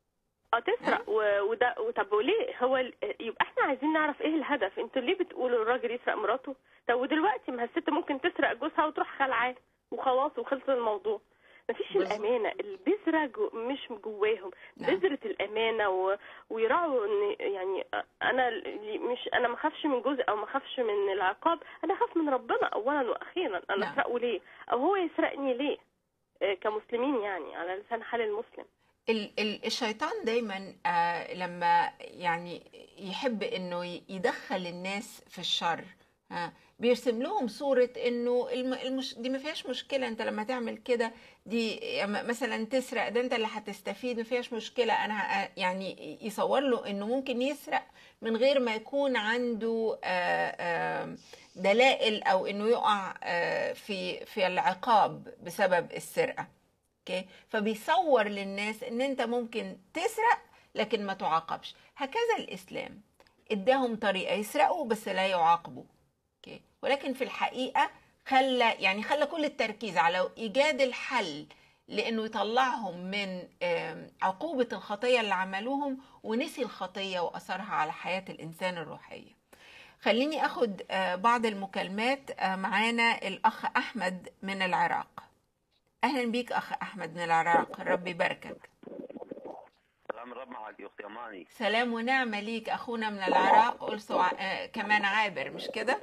اه تسرق و- وده وطب وليه هو ال- يبقى احنا عايزين نعرف ايه الهدف انتوا ليه بتقولوا الراجل يسرق مراته طب ودلوقتي ما الست ممكن تسرق جوزها وتروح خلعاه وخلاص وخلص الموضوع مفيش الامانه البذره جو مش جواهم نعم. بذره الامانه و... ويراعوا ان يعني انا اللي مش انا ما اخافش من جوزي او ما اخافش من العقاب انا اخاف من ربنا اولا واخيرا انا نعم. اسرقه ليه او هو يسرقني ليه آه، كمسلمين يعني على لسان حال المسلم ال- ال- الشيطان دايما آه، لما يعني يحب انه ي- يدخل الناس في الشر ها بيرسم لهم صورة انه الم- المش... دي ما فيهاش مشكلة انت لما تعمل كده دي م- مثلا تسرق ده انت اللي هتستفيد ما فيهاش مشكلة انا ه- يعني يصور له انه ممكن يسرق من غير ما يكون عنده آه، آه، دلائل او انه يقع آه، في في العقاب بسبب السرقة اوكي فبيصور للناس ان انت ممكن تسرق لكن ما تعاقبش هكذا الاسلام اداهم طريقه يسرقوا بس لا يعاقبوا اوكي ولكن في الحقيقه خلى يعني خلى كل التركيز على ايجاد الحل لانه يطلعهم من آم، عقوبه الخطيه اللي عملوهم ونسي الخطيه واثرها على حياه الانسان الروحيه خليني اخد آه، بعض المكالمات آه، معانا الاخ احمد من العراق اهلا بيك اخ احمد من العراق ربي يباركك سلام الرب معك يا اختي اماني سلام ونعمه ليك اخونا من العراق ألسو ع- آه، كمان عابر مش كده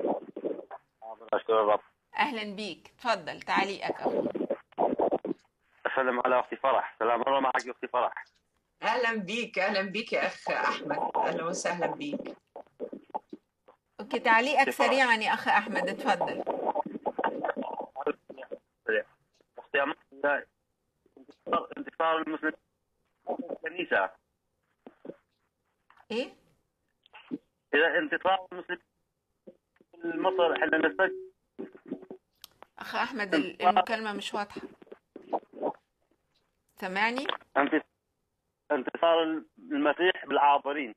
اشكر الرب اهلا بيك تفضل تعليقك اخونا اسلم على اختي فرح سلام الرب معك يا اختي فرح اهلا بيك اهلا بيك يا اخ احمد اهلا وسهلا بيك اوكي تعليقك سريعا يا اخ احمد اتفضل اختي اماني إذا انتصار- انتصار المسلمين الكنيسه ايه اذا انتصار المسلمين في مصر احنا نستجيب اخ احمد ال- المكالمه مش واضحه سامعني انتص- انتصار المسيح بالعابرين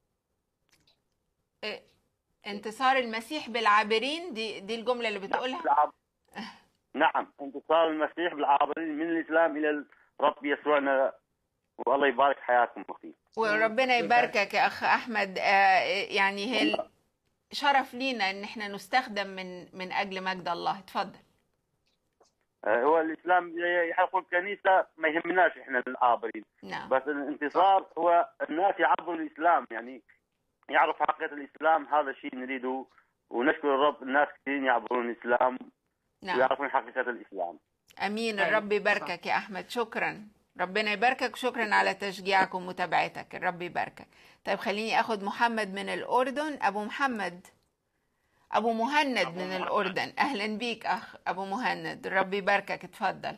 إيه؟ انتصار المسيح بالعابرين دي دي الجمله اللي بتقولها بالعاب- نعم انتصار المسيح بالعابرين من الاسلام الى الرب يسوعنا والله يبارك حياتكم اختي وربنا يباركك يا اخ احمد آه، يعني هي ال- شرف لينا ان احنا نستخدم من من اجل مجد الله اتفضل آه، هو الاسلام يحرقوا الكنيسه ما يهمناش احنا العابرين نعم بس الانتصار هو الناس يعبروا الاسلام يعني يعرفوا حقيقه الاسلام هذا الشيء نريده ونشكر الرب الناس كثير يعبرون الاسلام نعم ويعرفون حقيقه الاسلام امين أيوة، الرب يباركك يا احمد شكرا ربنا يباركك وشكرا على تشجيعك ومتابعتك الرب يباركك طيب خليني اخد محمد من الاردن ابو محمد ابو مهند من الاردن اهلا بيك اخ ابو مهند الرب يباركك اتفضل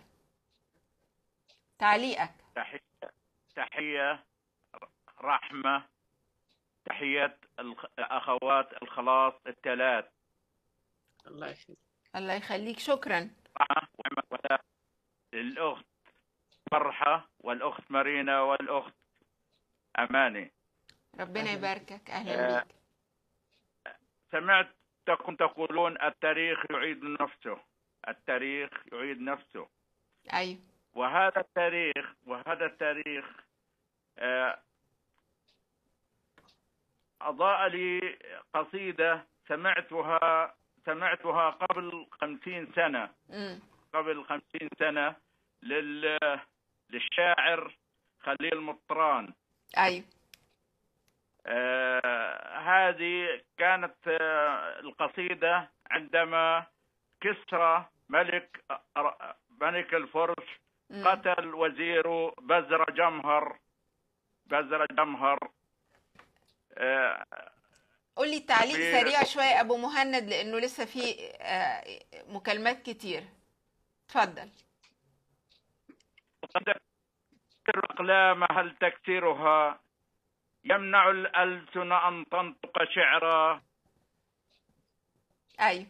تعليقك تحية تحية رحمة تحية الخ- أخوات الخلاص الثلاث الله يخليك الله يخليك شكرا ونعمة ولا الأخت فرحة والأخت مارينا والأخت أماني ربنا أهلاً. يباركك اهلا آه، بيك سمعت لعلكم تقولون التاريخ يعيد نفسه التاريخ يعيد نفسه ايوه وهذا التاريخ وهذا التاريخ آه، أضاء لي قصيدة سمعتها سمعتها قبل خمسين سنة مم. قبل خمسين سنة لل للشاعر خليل مطران ايوه آه هذه كانت آه القصيدة عندما كسرى ملك آه، ملك الفرس مم. قتل وزيره بزر جمهر بزر جمهر آه، قول لي تعليق في- سريع شويه ابو مهند لانه لسه في آه، مكالمات كتير اتفضل وقد تكسر الأقلام هل تكسرها يمنع الألسن أن تنطق شعرا ايوه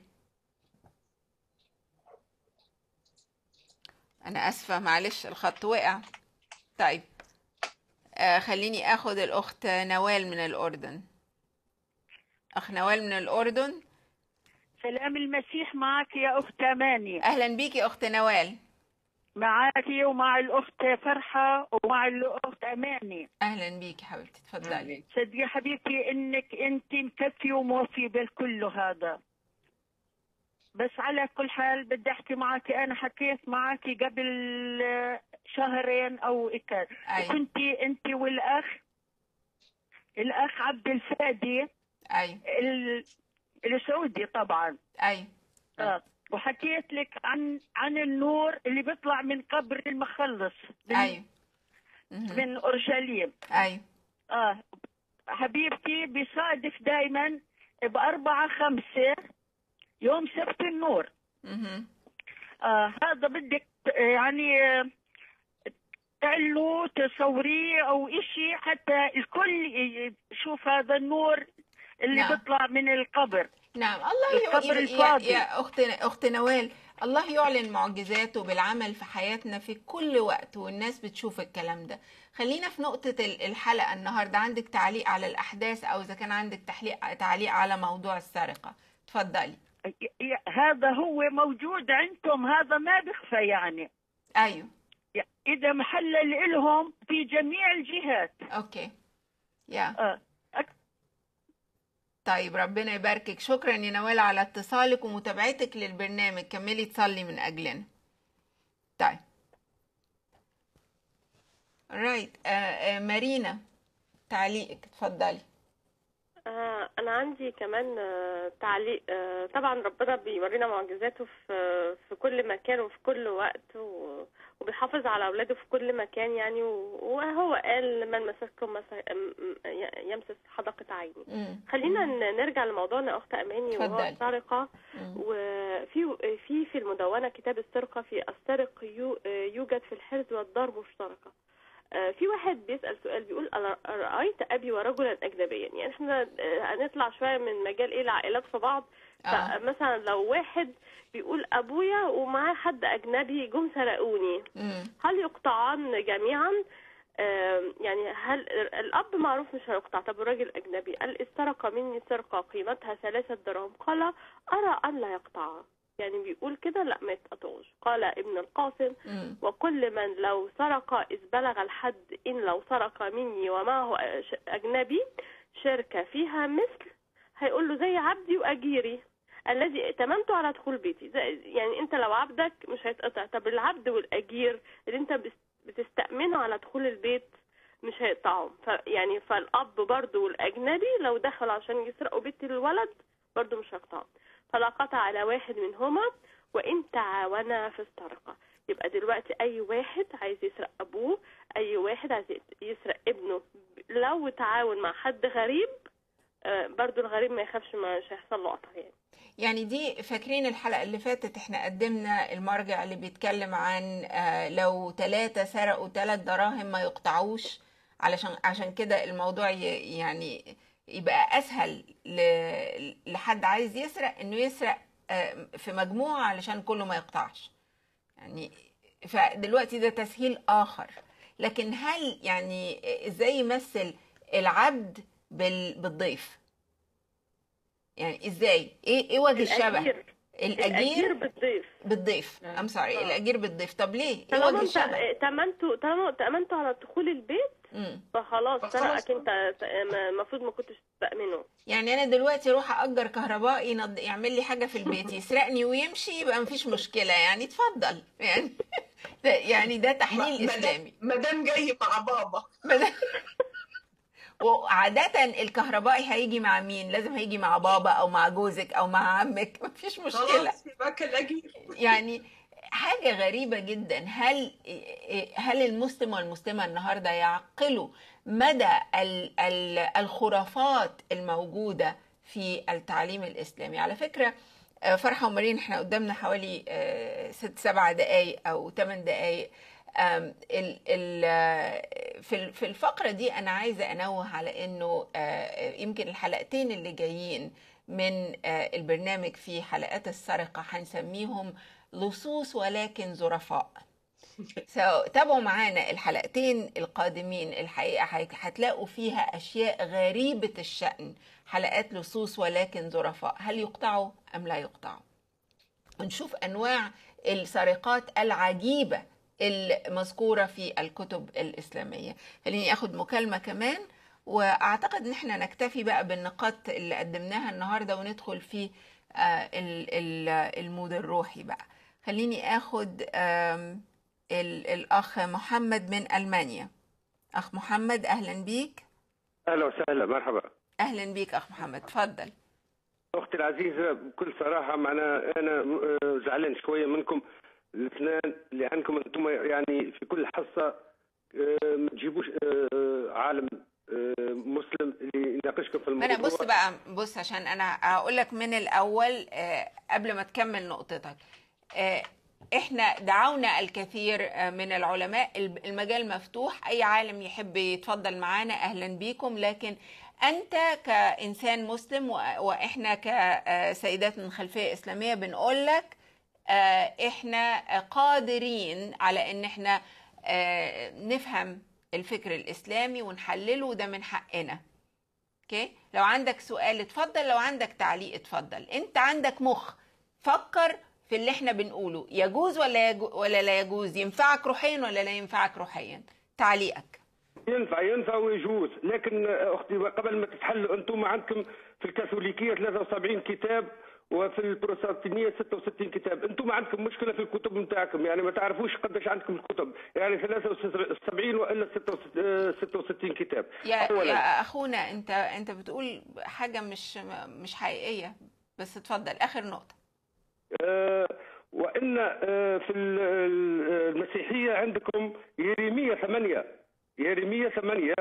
انا اسفه معلش الخط وقع طيب آه خليني اخد الاخت نوال من الاردن اخ نوال من الاردن سلام المسيح معك يا أخت أماني اهلا بيكي اخت نوال معك ومع الأخت فرحة ومع الأخت أماني اهلا بيكي حبيبتي اتفضلي صدقي حبيبتي إنك أنت مكفي وموفي بالكل هذا بس على كل حال بدي أحكي معك أنا حكيت معك قبل آه، شهرين أو إكاد أي. كنت أنت والأخ الأخ عبد الفادي اي ال- السعودي طبعا اي آه. وحكيت لك عن عن النور اللي بيطلع من قبر المخلص من, ايوه مهم. من اورشليم ايوه اه حبيبتي بيصادف دائما بأربعة خمسة يوم سبت النور مهم. آه هذا بدك يعني آه، تعلو تصوريه او اشي حتى الكل يشوف هذا النور اللي نعم. بيطلع من القبر نعم الله يع- القبر يا, الفاضي. يا اخت اخت نوال الله يعلن معجزاته بالعمل في حياتنا في كل وقت والناس بتشوف الكلام ده خلينا في نقطة ال- الحلقة النهاردة عندك تعليق على الأحداث أو إذا كان عندك تحليق تعليق على موضوع السرقة اتفضلي ي- ي- هذا هو موجود عندكم هذا ما بخفى يعني أيوه ي- إذا محلل لهم في جميع الجهات أوكي يا آه. طيب ربنا يباركك شكرا يا نوال على اتصالك ومتابعتك للبرنامج كملي تصلي من أجلنا طيب رايت آه آه مارينا تعليقك اتفضلي آه، أنا عندي كمان آه، تعليق آه، طبعا ربنا بيورينا معجزاته في في كل مكان وفي كل وقت و- وبيحافظ على أولاده في كل مكان يعني و- وهو قال من مسككم مس- م- م- يمسس حدقة عيني مم. خلينا ن- نرجع لموضوعنا يا أخت أماني وهو اتفضلي. السرقة مم. وفي في في المدونة كتاب السرقة في السرق يو- يوجد في الحرز والضرب مشتركة آه، في واحد بيسأل سؤال بيقول أنا رأيت أبي ورجلا أجنبيا يعني احنا آه، هنطلع شوية من مجال إيه العائلات في بعض آه. فمثلا لو واحد بيقول أبويا ومعاه حد أجنبي جم سرقوني مم. هل يقطعان جميعا آم، يعني هل الأب معروف مش هيقطع طب الراجل أجنبي قال استرق مني سرقة قيمتها ثلاثة دراهم قال أرى أن لا يقطعها يعني بيقول كده لا ما يتقطعوش قال ابن القاسم مم. وكل من لو سرق إذ بلغ الحد إن لو سرق مني ومعه أش- أجنبي شركة فيها مثل هيقول له زي عبدي وأجيري الذي ائتمنت على دخول بيتي زي يعني انت لو عبدك مش هيتقطع طب العبد والأجير اللي انت بس- بتستأمنه على دخول البيت مش هيقطعهم ف يعني فالأب برضو والأجنبي لو دخلوا عشان يسرقوا بيت الولد برضو مش هيقطعهم فلا قطع على واحد منهما وإن تعاونا في السرقة يبقى دلوقتي أي واحد عايز يسرق أبوه أي واحد عايز يسرق ابنه لو تعاون مع حد غريب آه، برضو الغريب ما يخافش مش هيحصل له قطع يعني يعني دي فاكرين الحلقة اللي فاتت احنا قدمنا المرجع اللي بيتكلم عن آه، لو ثلاثة سرقوا ثلاث دراهم ما يقطعوش علشان عشان كده الموضوع ي- يعني يبقى اسهل ل- لحد عايز يسرق انه يسرق آه، في مجموعة علشان كله ما يقطعش يعني فدلوقتي ده تسهيل اخر لكن هل يعني ازاي يمثل العبد بال- بالضيف يعني ازاي ايه ايه وجه الشبه الأجير. الأجير بالضيف بالضيف ام سوري آه. الاجير بالضيف طب ليه ايه طالما وجه انت الشبه تأمنتوا طالما تأمنتوا على دخول البيت مم. فخلاص فخلاص. سرقك انت المفروض ما كنتش تستأمنه يعني انا دلوقتي اروح اجر كهربائي ينض... يعمل لي حاجه في البيت يسرقني ويمشي يبقى مفيش مشكله يعني اتفضل يعني ده يعني ده تحليل اسلامي مدام جاي مع بابا وعادة الكهربائي هيجي مع مين؟ لازم هيجي مع بابا أو مع جوزك أو مع عمك مفيش مشكلة خلاص يبقى كلاجير يعني حاجة غريبة جدا هل هل المسلم والمسلمة النهاردة يعقلوا مدى ال- ال- الخرافات الموجودة في التعليم الإسلامي على فكرة آه، فرحة ومارين احنا قدامنا حوالي آه، ست سبع دقايق أو ثمان دقايق آم، ال- ال- آه، في ال- في الفقرة دي أنا عايزة أنوه على إنه آه، يمكن الحلقتين اللي جايين من آه، البرنامج في حلقات السرقة هنسميهم لصوص ولكن ظرفاء so, تابعوا معانا الحلقتين القادمين الحقيقة هيك- هتلاقوا فيها أشياء غريبة الشأن حلقات لصوص ولكن ظرفاء هل يقطعوا أم لا يقطعوا ونشوف أنواع السرقات العجيبة المذكورة في الكتب الإسلامية خليني أخد مكالمة كمان وأعتقد إن احنا نكتفي بقى بالنقاط اللي قدمناها النهاردة وندخل في آه، ال- ال- المود الروحي بقى خليني أخد آم، ال- الأخ محمد من ألمانيا أخ محمد أهلا بيك اهلا وسهلا مرحبا أهلا بيك أخ محمد تفضل اختي العزيزه بكل صراحه معنا انا آه، زعلان شويه منكم الاثنين لانكم انتم يعني في كل حصه آه، ما تجيبوش آه، عالم آه، مسلم اللي يناقشكم في ما الموضوع انا بص بقى بص عشان انا هقول لك من الاول آه، قبل ما تكمل نقطتك آه، احنا دعونا الكثير آه، من العلماء الب- المجال مفتوح اي عالم يحب يتفضل معانا اهلا بيكم لكن انت كانسان مسلم و- واحنا كسيدات من خلفيه اسلاميه بنقول لك آه، احنا قادرين على ان احنا آه، نفهم الفكر الاسلامي ونحلله وده من حقنا اوكي لو عندك سؤال اتفضل لو عندك تعليق اتفضل انت عندك مخ فكر في اللي احنا بنقوله يجوز ولا يجو ولا لا يجوز ينفعك روحيا ولا لا ينفعك روحيا تعليقك ينفع ينفع ويجوز لكن آه، اختي قبل ما تتحلوا انتم عندكم في الكاثوليكيه 73 كتاب وفي البروتستانتية 66 كتاب انتم عندكم مشكله في الكتب نتاعكم يعني ما تعرفوش قداش عندكم الكتب يعني 73 والا 66 كتاب يا اولا يا اخونا انت انت بتقول حاجه مش مش حقيقيه بس اتفضل اخر نقطه آه، وان آه، في ال- ال- المسيحيه عندكم يريمية ثمانية يريمية ثمانية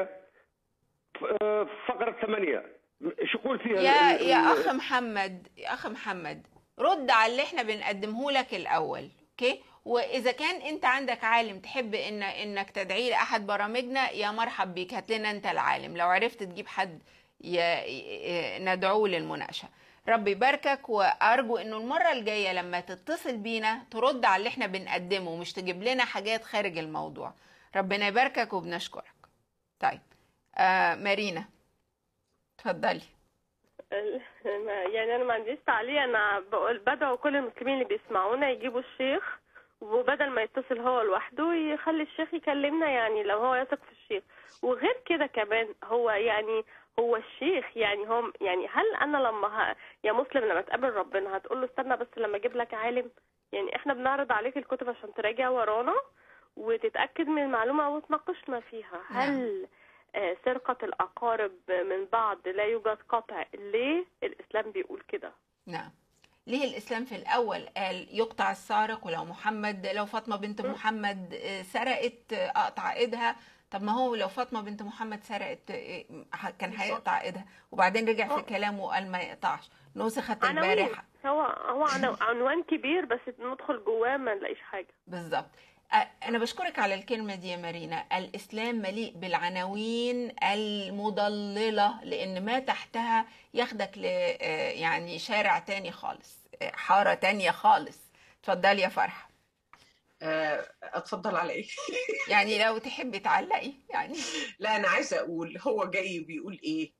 آه، فقرة ثمانية شو يقول فيها يا ال- يا ال- اخ محمد يا اخ محمد رد على اللي احنا بنقدمه لك الاول اوكي واذا كان انت عندك عالم تحب ان انك تدعيه لاحد برامجنا يا مرحب بيك هات لنا انت العالم لو عرفت تجيب حد ي... ي- ندعوه للمناقشه ربي يباركك وارجو انه المره الجايه لما تتصل بينا ترد على اللي احنا بنقدمه مش تجيب لنا حاجات خارج الموضوع ربنا يباركك وبنشكرك طيب آه مارينا اتفضلي ال- ما- يعني انا ما عنديش تعليق انا بقول بدعو كل المسلمين اللي بيسمعونا يجيبوا الشيخ وبدل ما يتصل هو لوحده يخلي الشيخ يكلمنا يعني لو هو يثق في الشيخ وغير كده كمان هو يعني هو الشيخ يعني هم يعني هل انا لما ه... يا مسلم لما تقابل ربنا هتقول له استنى بس لما اجيب لك عالم يعني احنا بنعرض عليك الكتب عشان تراجع ورانا وتتاكد من المعلومه وتناقشنا فيها هل آه، سرقة الأقارب من بعض لا يوجد قطع ليه الإسلام بيقول كده نعم ليه الإسلام في الأول قال يقطع السارق ولو محمد لو فاطمة بنت محمد آه، سرقت آه، أقطع إيدها طب ما هو لو فاطمة بنت محمد سرقت آه، ه- كان هيقطع إيدها وبعدين رجع في كلامه وقال ما يقطعش نسخت عناوين البارحة هو هو عنو- عنوان كبير بس ندخل جواه ما نلاقيش حاجة بالظبط أ- أنا بشكرك على الكلمة دي يا مارينا الإسلام مليء بالعناوين المضللة لأن ما تحتها ياخدك ل آه، يعني شارع تاني خالص آه، حارة تانية خالص اتفضلي يا فرحة آه، اتفضل على ايه يعني لو تحبي تعلقي يعني لا انا عايزه اقول هو جاي بيقول ايه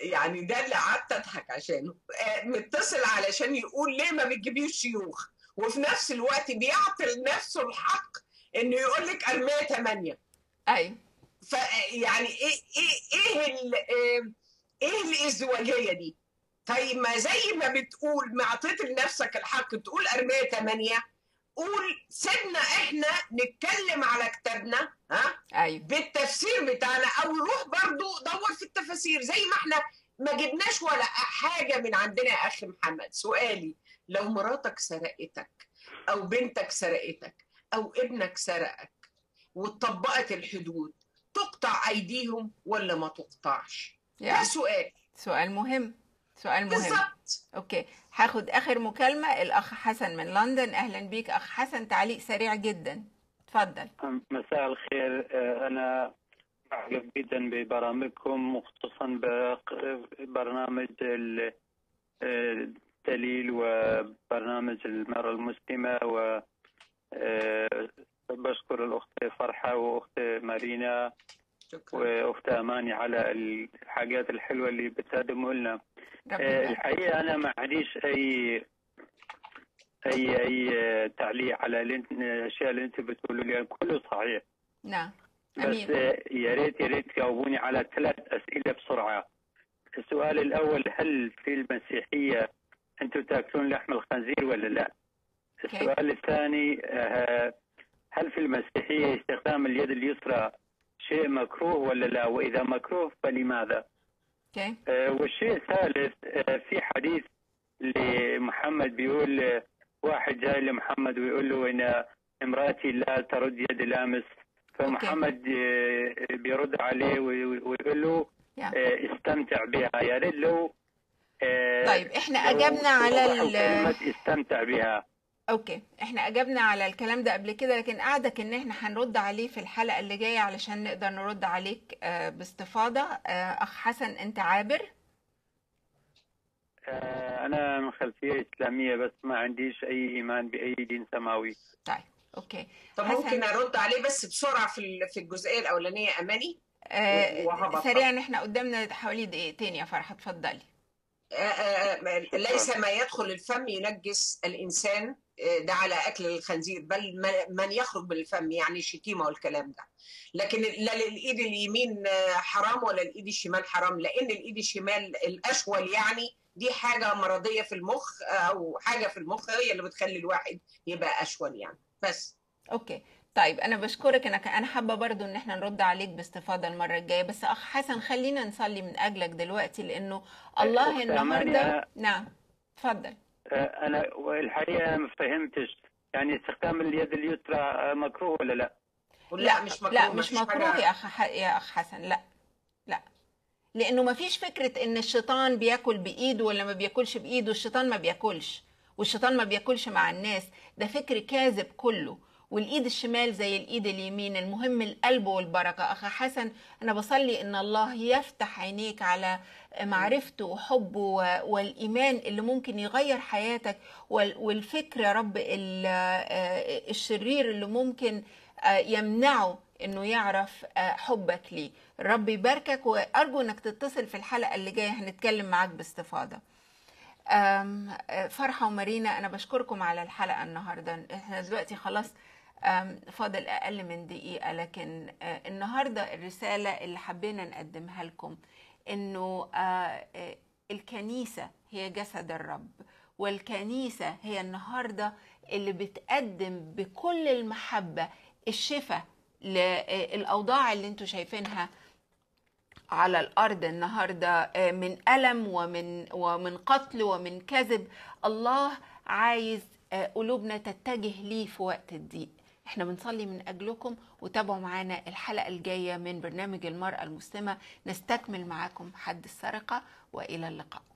يعني ده اللي قعدت اضحك عشانه آه، متصل علشان يقول ليه ما بتجيبيش شيوخ وفي نفس الوقت بيعطي لنفسه الحق انه يقول لك ارميه ثمانيه ايوه فيعني ايه ايه ايه ال- آه، ايه الازدواجيه دي؟ طيب ما زي ما بتقول ما اعطيت لنفسك الحق تقول ارميه ثمانيه قول سيبنا احنا نتكلم على كتابنا ها ايوه بالتفسير بتاعنا او روح برضو دور في التفاسير زي ما احنا ما جبناش ولا حاجه من عندنا يا اخي محمد سؤالي لو مراتك سرقتك او بنتك سرقتك او ابنك سرقك واتطبقت الحدود تقطع ايديهم ولا ما تقطعش ده يعني سؤال سؤال مهم سؤال مهم بالظبط اوكي هاخد اخر مكالمه الاخ حسن من لندن اهلا بيك اخ حسن تعليق سريع جدا اتفضل مساء الخير آه، أنا أعجب جدا ببرامجكم وخصوصا ببرنامج ال- آه، الدليل وبرنامج المرأة المسلمة و آه، بشكر الأخت فرحة وأخت مارينا وأخت أماني على الحاجات الحلوة اللي بتقدموا لنا آه، الحقيقة أنا ما عنديش أي أي أي تعليق على اللي انت- الأشياء اللي أنت بتقولوا لي كله صحيح نعم بس امين آه، يا ريت يا ريت تجاوبوني على ثلاث اسئله بسرعه. السؤال الاول هل في المسيحيه انتم تاكلون لحم الخنزير ولا لا؟ السؤال الثاني آه، هل في المسيحيه استخدام اليد اليسرى شيء مكروه ولا لا؟ واذا مكروه فلماذا؟ اوكي آه، والشيء الثالث آه، في حديث لمحمد بيقول آه، واحد جاي لمحمد ويقول له ان امراتي لا ترد يد لامس فمحمد آه، بيرد عليه وي- ويقول له يا. آه، استمتع بها يا ريت لو آه، طيب احنا لو اجبنا على توضحوا ال- كلمة استمتع بها اوكي احنا اجبنا على الكلام ده قبل كده لكن قاعدك ان احنا هنرد عليه في الحلقه اللي جايه علشان نقدر نرد عليك آه، باستفاضه آه، اخ حسن انت عابر آه، أنا من خلفية إسلامية بس ما عنديش أي إيمان بأي دين سماوي طيب اوكي طب حسن- ممكن ارد عليه بس بسرعه في ال- في الجزئيه الاولانيه اماني آه، وهبطل. سريعا احنا قدامنا حوالي دقيقتين يا فرحه اتفضلي آه، آه، ليس ما يدخل الفم ينجس الإنسان آه، ده على أكل الخنزير بل ما- من يخرج من الفم يعني الشتيمة والكلام ده لكن لا الإيد اليمين آه، حرام ولا الإيد الشمال حرام لأن الإيد الشمال الأشول يعني دي حاجة مرضية في المخ آه، أو حاجة في المخ هي اللي بتخلي الواحد يبقى أشول يعني بس اوكي طيب انا بشكرك انا انا حابه برضو ان احنا نرد عليك باستفاضه المره الجايه بس اخ حسن خلينا نصلي من اجلك دلوقتي لانه الله أخت النهارده أماني، نعم اتفضل آه، أنا الحقيقة ما فهمتش يعني استخدام اليد اليسرى آه، مكروه ولا لا؟ لا مش مكروه لا ما مش فيش مكروه حاجة- يا اخ ح- يا اخ حسن لا لا لانه ما فيش فكره ان الشيطان بياكل بايده ولا ما بياكلش بايده الشيطان ما بياكلش والشيطان ما بياكلش مع الناس ده فكر كاذب كله والايد الشمال زي الايد اليمين المهم القلب والبركه اخ حسن انا بصلي ان الله يفتح عينيك على معرفته وحبه و- والايمان اللي ممكن يغير حياتك وال- والفكر يا رب ال- آه، الشرير اللي ممكن آه، يمنعه انه يعرف آه، حبك ليه الرب يباركك وارجو انك تتصل في الحلقه اللي جايه هنتكلم معاك باستفاضه آم، آه، فرحه ومارينا انا بشكركم على الحلقه النهارده احنا دلوقتي خلاص آم، فاضل اقل من دقيقه لكن آه، النهارده الرساله اللي حبينا نقدمها لكم انه آه، آه، الكنيسه هي جسد الرب والكنيسه هي النهارده اللي بتقدم بكل المحبه الشفاء للاوضاع اللي انتوا شايفينها على الارض النهارده آه، من الم ومن ومن قتل ومن كذب الله عايز آه، قلوبنا تتجه ليه في وقت الضيق احنا بنصلي من اجلكم وتابعوا معانا الحلقه الجايه من برنامج المراه المسلمه نستكمل معاكم حد السرقه والى اللقاء